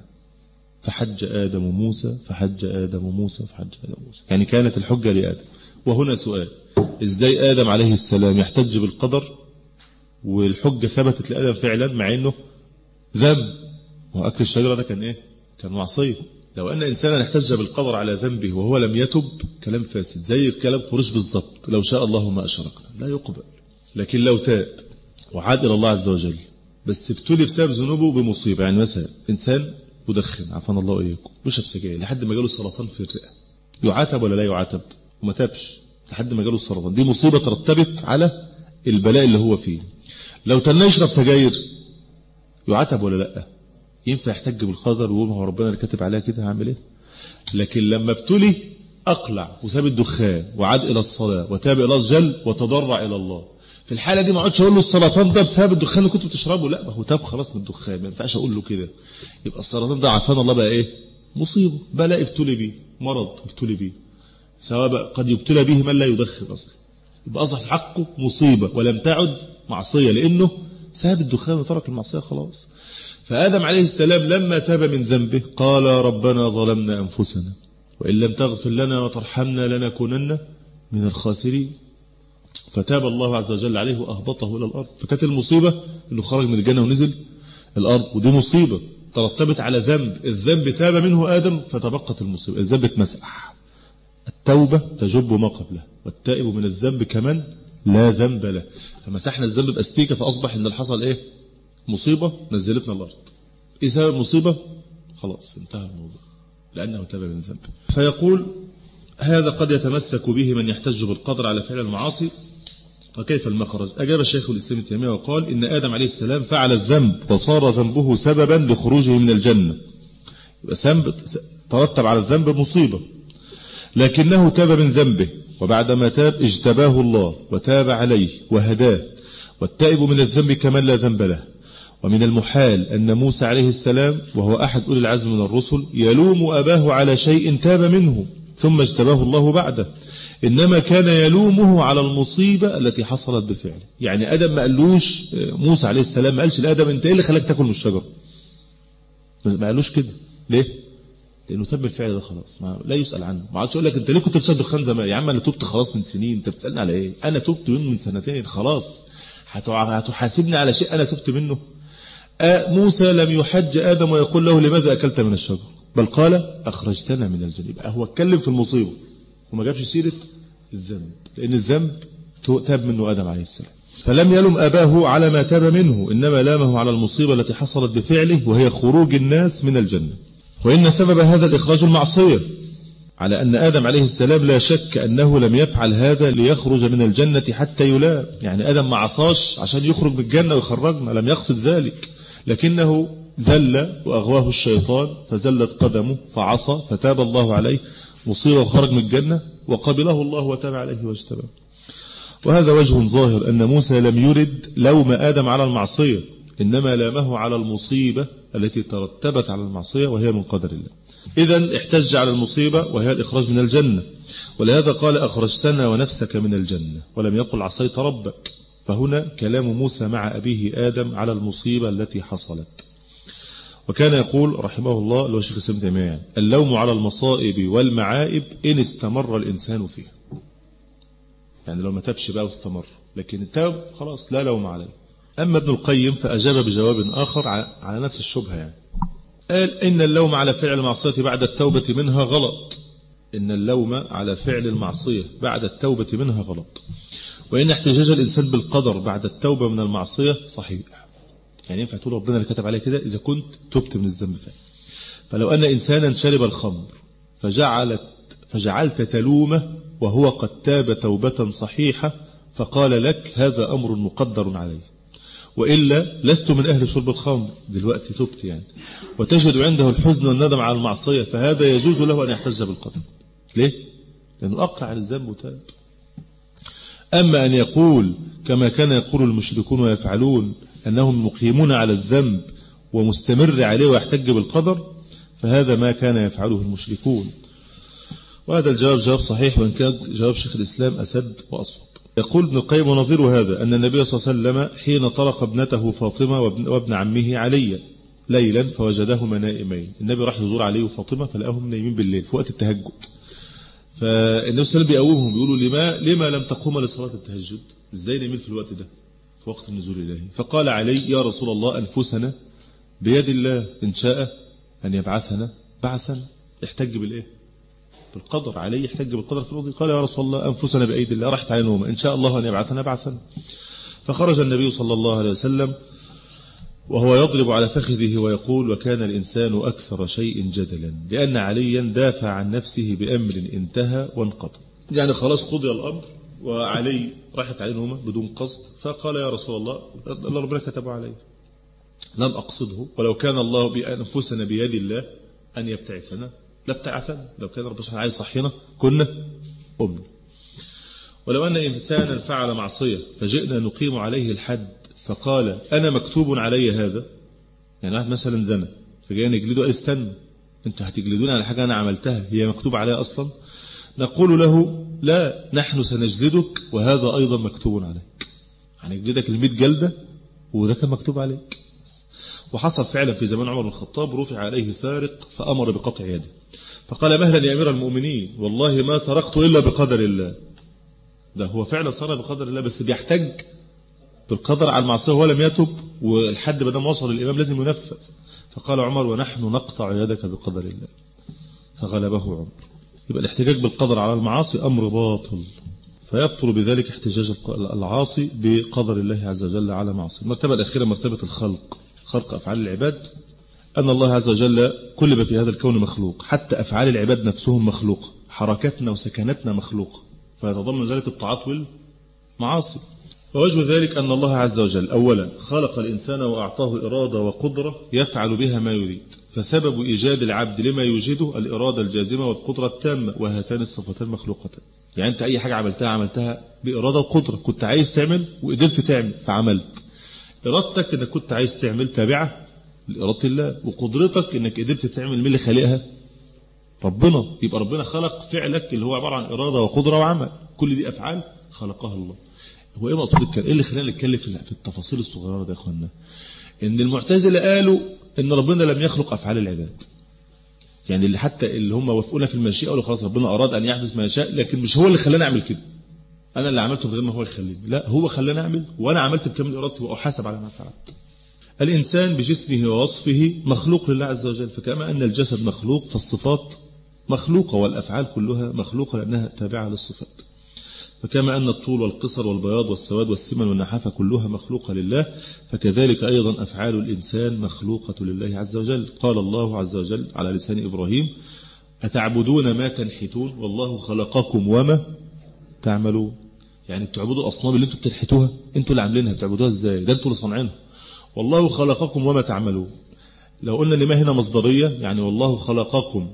فحج آدم موسى فحج آدم موسى فحج آدم موسى يعني كانت الحجة لآدم وهنا سؤال إزاي آدم عليه السلام يحتج بالقدر والحجة ثبتت لآدم فعلا مع أنه ذنب وأكل الشجرة ده كان إيه كان معصية لو أن إنسانا احتج بالقدر على ذنبه وهو لم يتب كلام فاسد زي كلام قريش بالضبط لو شاء الله ما أشركنا لا يقبل لكن لو تاب وعاد إلى الله عز وجل بس ابتلي بسبب ذنوبه بمصيبة يعني مثلا إنسان مدخن عفان الله وإياكم بيشرب سجاير لحد ما جاله سرطان في الرئة يعاتب ولا لا يعاتب وما تابش لحد ما جاله السرطان دي مصيبة ترتبط على البلاء اللي هو فيه لو تنى يشرب سجاير يعاتب ولا لا ينفع يحتج بالقدر ويقول هو ربنا اللي كاتب عليها كده هعمل ايه لكن لما ابتلي اقلع وساب الدخان وعاد الى الصلاه وتاب الى الجل وتضرع الى الله في الحاله دي ما اقعدش اقول له السرطان ده بسبب الدخان اللي كنت بتشربه لا ما هو تاب خلاص من الدخان ما ينفعش اقول له كده يبقى السرطان ده عفان الله بقى ايه مصيبه بلاء ابتلي بيه مرض ابتلي بيه سواء قد يبتلى به من لا يدخن اصلا يبقى اصبح في حقه مصيبه ولم تعد معصيه لانه ساب الدخان وترك المعصيه خلاص فآدم عليه السلام لما تاب من ذنبه قال ربنا ظلمنا أنفسنا وإن لم تغفر لنا وترحمنا لنكونن من الخاسرين فتاب الله عز وجل عليه وأهبطه إلى الأرض فكانت المصيبة أنه خرج من الجنة ونزل الأرض ودي مصيبة ترتبت على ذنب الذنب تاب منه آدم فتبقت المصيبة الذنب اتمسح التوبة تجب ما قبله والتائب من الذنب كمن لا ذنب له فمسحنا الذنب بأستيكة فأصبح إن الحصل إيه مصيبة نزلتنا الأرض إيه سبب المصيبة خلاص انتهى الموضوع لأنه تاب من ذنب فيقول هذا قد يتمسك به من يحتج بالقدر على فعل المعاصي وكيف المخرج أجاب الشيخ الإسلام التيمية وقال إن آدم عليه السلام فعل الذنب وصار ذنبه سببا لخروجه من الجنة يبقى ترتب على الذنب مصيبة لكنه تاب من ذنبه وبعدما تاب اجتباه الله وتاب عليه وهداه والتائب من الذنب كمن لا ذنب له ومن المحال أن موسى عليه السلام وهو أحد أولي العزم من الرسل يلوم أباه على شيء تاب منه ثم اجتباه الله بعده إنما كان يلومه على المصيبة التي حصلت بفعله يعني أدم ما قالوش موسى عليه السلام ما قالش لآدم أنت إيه اللي خلاك تاكل من الشجرة ما قالوش كده ليه لأنه تم الفعل ده خلاص ما لا يسأل عنه ما عادش يقول لك أنت ليه كنت بتصدق دخان زمان يا عم أنا تبت خلاص من سنين أنت بتسألني على إيه أنا تبت منه من سنتين خلاص هتحاسبني على شيء أنا تبت منه موسى لم يحج آدم ويقول له لماذا أكلت من الشجر بل قال أخرجتنا من الجنة هو اتكلم في المصيبة وما جابش سيرة الذنب لأن الذنب تاب منه آدم عليه السلام فلم يلم أباه على ما تاب منه إنما لامه على المصيبة التي حصلت بفعله وهي خروج الناس من الجنة وإن سبب هذا الإخراج المعصية على أن آدم عليه السلام لا شك أنه لم يفعل هذا ليخرج من الجنة حتى يلام يعني آدم ما عصاش عشان يخرج من الجنة ويخرجنا لم يقصد ذلك لكنه زل وأغواه الشيطان فزلت قدمه فعصى فتاب الله عليه مصيبة وخرج من الجنة وقبله الله وتاب عليه واجتبه وهذا وجه ظاهر أن موسى لم يرد لوم آدم على المعصية إنما لامه على المصيبة التي ترتبت على المعصية وهي من قدر الله إذا احتج على المصيبة وهي الإخراج من الجنة ولهذا قال أخرجتنا ونفسك من الجنة ولم يقل عصيت ربك فهنا كلام موسى مع أبيه آدم على المصيبة التي حصلت وكان يقول رحمه الله اللي هو شيخ الإسلام تيمية يعني اللوم على المصائب والمعائب إن استمر الإنسان فيها يعني لو ما تبش بقى واستمر لكن التاب خلاص لا لوم عليه أما ابن القيم فأجاب بجواب آخر على نفس الشبهة يعني قال إن اللوم على فعل المعصية بعد التوبة منها غلط إن اللوم على فعل المعصية بعد التوبة منها غلط وإن احتجاج الإنسان بالقدر بعد التوبة من المعصية صحيح يعني ينفع تقول ربنا اللي كتب عليه كده إذا كنت تبت من الذنب فعلا فلو أن إنسانا شرب الخمر فجعلت فجعلت تلومه وهو قد تاب توبة صحيحة فقال لك هذا أمر مقدر عليه وإلا لست من أهل شرب الخمر دلوقتي تبت يعني وتجد عنده الحزن والندم على المعصية فهذا يجوز له أن يحتج بالقدر ليه؟ لأنه أقلع عن الذنب وتاب أما أن يقول كما كان يقول المشركون ويفعلون أنهم مقيمون على الذنب ومستمر عليه ويحتج بالقدر فهذا ما كان يفعله المشركون وهذا الجواب جواب صحيح وإن كان جواب شيخ الإسلام أسد وأصوب يقول ابن القيم ونظير هذا أن النبي صلى الله عليه وسلم حين طرق ابنته فاطمة وابن, وابن عمه عليا ليلا فوجدهما نائمين النبي راح يزور علي وفاطمة فلقاهم نايمين بالليل في وقت التهجد فالنبي صلى الله عليه وسلم بيقومهم بيقولوا لما لما لم تقوم لصلاة التهجد ازاي نايمين في الوقت ده في وقت النزول الإلهي فقال علي يا رسول الله أنفسنا بيد الله إن شاء أن يبعثنا بعثا احتج بالإيه بالقدر علي يحتج بالقدر في الأرض قال يا رسول الله أنفسنا بأيدي الله راحت علينا إن شاء الله أن يبعثنا بعثا فخرج النبي صلى الله عليه وسلم وهو يضرب على فخذه ويقول وكان الإنسان أكثر شيء جدلا لأن عليا دافع عن نفسه بأمر انتهى وانقضى يعني خلاص قضي الأمر وعلي راحت عليهم بدون قصد فقال يا رسول الله الله ربنا كتب علي لم أقصده ولو كان الله بأنفسنا بيد الله أن يبتعثنا لابتعثنا لو كان ربنا سبحانه عايز صحينا كنا أمن ولو أن إنسانا فعل معصية فجئنا نقيم عليه الحد فقال أنا مكتوب علي هذا يعني واحد مثلا زنى فجاء نجلده قال استنى انتوا هتجلدوني على حاجة أنا عملتها هي مكتوب عليها أصلا نقول له لا نحن سنجلدك وهذا أيضا مكتوب عليك هنجلدك المئة جلدة وده كان مكتوب عليك وحصل فعلا في زمان عمر بن الخطاب رفع عليه سارق فأمر بقطع يده فقال مهلا يا أمير المؤمنين والله ما سرقت إلا بقدر الله ده هو فعلا سرق بقدر الله بس بيحتج بالقدر على المعصية وهو لم يتب والحد بدل ما وصل الإمام لازم ينفذ فقال عمر ونحن نقطع يدك بقدر الله فغلبه عمر يبقى الاحتجاج بالقدر على المعاصي أمر باطل فيبطل بذلك احتجاج العاصي بقدر الله عز وجل على معصية المرتبة الأخيرة مرتبة الخلق خلق أفعال العباد أن الله عز وجل كل ما في هذا الكون مخلوق حتى أفعال العباد نفسهم مخلوقة حركاتنا وسكناتنا مخلوقة فيتضمن ذلك الطاعات والمعاصي ووجه ذلك أن الله عز وجل أولا خلق الإنسان وأعطاه إرادة وقدرة يفعل بها ما يريد فسبب إيجاد العبد لما يوجده الإرادة الجازمة والقدرة التامة وهاتان الصفتان مخلوقتان يعني أنت أي حاجة عملتها عملتها بإرادة وقدرة كنت عايز تعمل وقدرت تعمل فعملت إرادتك أنك كنت عايز تعمل تابعة لإرادة الله وقدرتك أنك قدرت تعمل من اللي خالقها ربنا يبقى ربنا خلق فعلك اللي هو عبارة عن إرادة وقدرة وعمل كل دي أفعال خلقها الله هو إيه مقصود الكلام إيه اللي خلينا نتكلم في التفاصيل الصغيرة ده يا إخوانا إن المعتزلة قالوا إن ربنا لم يخلق أفعال العباد يعني اللي حتى اللي هم وافقونا في المشيئة قالوا خلاص ربنا أراد أن يحدث ما يشاء لكن مش هو اللي خلاني أعمل كده أنا اللي عملته من غير ما هو يخليني لا هو خلاني أعمل وأنا عملت بكامل إرادتي وأحاسب على ما فعلت الإنسان بجسمه ووصفه مخلوق لله عز وجل فكما أن الجسد مخلوق فالصفات مخلوقة والأفعال كلها مخلوقة لأنها تابعة للصفات فكما أن الطول والقصر والبياض والسواد والسمن والنحافة كلها مخلوقة لله فكذلك أيضا أفعال الإنسان مخلوقة لله عز وجل قال الله عز وجل على لسان إبراهيم أتعبدون ما تنحتون والله خلقكم وما تعملون يعني بتعبدوا الأصنام اللي انتوا بتنحتوها انتوا اللي عاملينها بتعبدوها ازاي ده انتوا اللي صانعينها والله خلقكم وما تعملون لو قلنا لما هنا مصدرية يعني والله خلقكم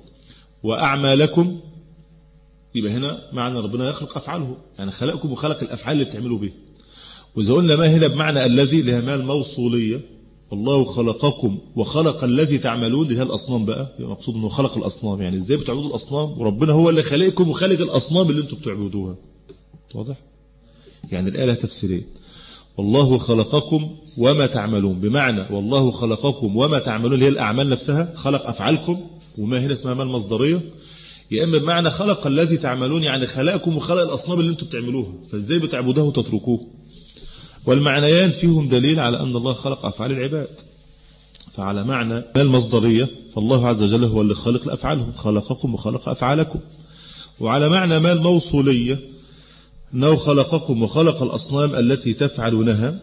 وأعمالكم يبقى هنا معنى ربنا يخلق أفعاله يعني خلقكم وخلق الأفعال اللي بتعملوا بها وإذا قلنا ما هنا بمعنى الذي لها مال موصولية والله خلقكم وخلق الذي تعملون دي هي الأصنام بقى يبقى مقصود أنه خلق الأصنام يعني إزاي بتعبدوا الأصنام وربنا هو اللي خلقكم وخلق الأصنام اللي انتم بتعبدوها واضح يعني الآية لها تفسيرين والله خلقكم وما تعملون بمعنى والله خلقكم وما تعملون هي الأعمال نفسها خلق أفعالكم وما هنا اسمها مال مصدرية يا إما بمعنى خلق الذي تعملون يعني خلقكم وخلق الأصنام اللي انتم بتعملوها فازاي بتعبدوه وتتركوه والمعنيان فيهم دليل على أن الله خلق أفعال العباد فعلى معنى المصدرية فالله عز وجل هو اللي خلق لأفعالهم خلقكم وخلق أفعالكم وعلى معنى ما الموصولية أنه خلقكم وخلق الأصنام التي تفعلونها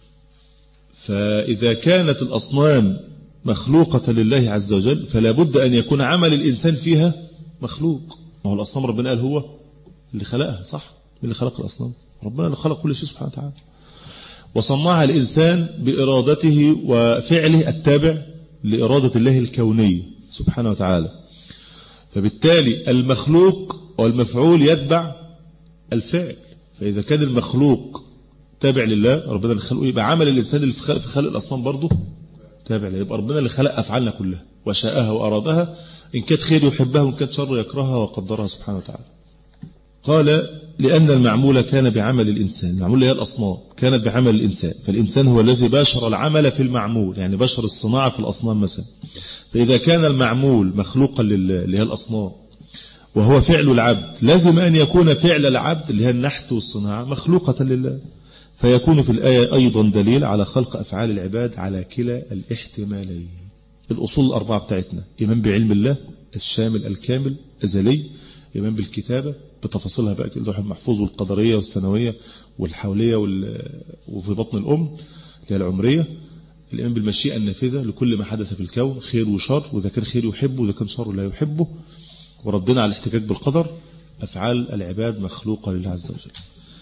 فإذا كانت الأصنام مخلوقة لله عز وجل فلا بد أن يكون عمل الإنسان فيها مخلوق ما هو الأصنام ربنا قال هو اللي خلقها صح من اللي خلق الأصنام ربنا اللي خلق كل شيء سبحانه وتعالى وصنعها الإنسان بإرادته وفعله التابع لإرادة الله الكونية سبحانه وتعالى فبالتالي المخلوق والمفعول يتبع الفعل فإذا كان المخلوق تابع لله ربنا اللي خلقه يبقى عمل الإنسان اللي في خلق, في خلق الأصنام برضه تابع له يبقى ربنا اللي خلق أفعالنا كلها وشاءها وأرادها إن كانت خير يحبها وإن كانت شر يكرهها وقدرها سبحانه وتعالى قال لأن المعمول كان بعمل الإنسان المعمول هي الأصنام كانت بعمل الإنسان فالإنسان هو الذي باشر العمل في المعمول يعني بشر الصناعة في الأصنام مثلا فإذا كان المعمول مخلوقا اللي هي الأصنام وهو فعل العبد لازم أن يكون فعل العبد اللي هي النحت والصناعة مخلوقة لله فيكون في الآية أيضا دليل على خلق أفعال العباد على كلا الاحتمالين الأصول الأربعة بتاعتنا إيمان بعلم الله الشامل الكامل أزلي إيمان بالكتابة بتفاصيلها بقى اللوح المحفوظ والقدرية والسنوية والحولية وفي بطن الأم اللي هي العمرية الإيمان بالمشيئة النافذة لكل ما حدث في الكون خير وشر وإذا كان خير يحبه وإذا كان شر لا يحبه وردنا على الاحتجاج بالقدر أفعال العباد مخلوقة لله عز وجل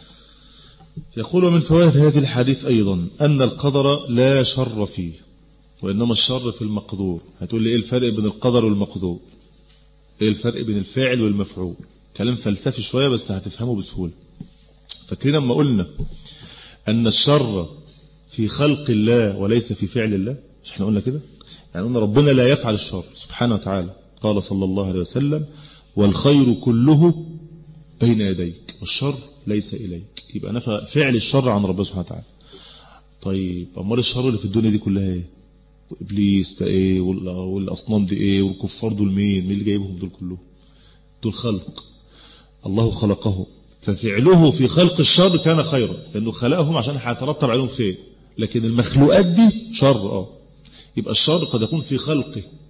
يقول من فوائد هذه الحديث أيضا أن القدر لا شر فيه وإنما الشر في المقدور هتقول لي إيه الفرق بين القدر والمقدور إيه الفرق بين الفاعل والمفعول كلام فلسفي شوية بس هتفهمه بسهولة فاكرين لما قلنا أن الشر في خلق الله وليس في فعل الله مش احنا قلنا كده يعني قلنا ربنا لا يفعل الشر سبحانه وتعالى قال صلى الله عليه وسلم والخير كله بين يديك والشر ليس إليك يبقى نفى فعل الشر عن ربنا سبحانه وتعالى طيب أمال الشر اللي في الدنيا دي كلها ايه وإبليس ده إيه والأصنام دي إيه والكفار دول مين مين اللي جايبهم دول كلهم دول خلق الله خلقهم ففعله في خلق الشر كان خيرا لأنه خلقهم عشان هيترتب عليهم خير لكن المخلوقات دي شر اه يبقى الشر قد يكون في خلقه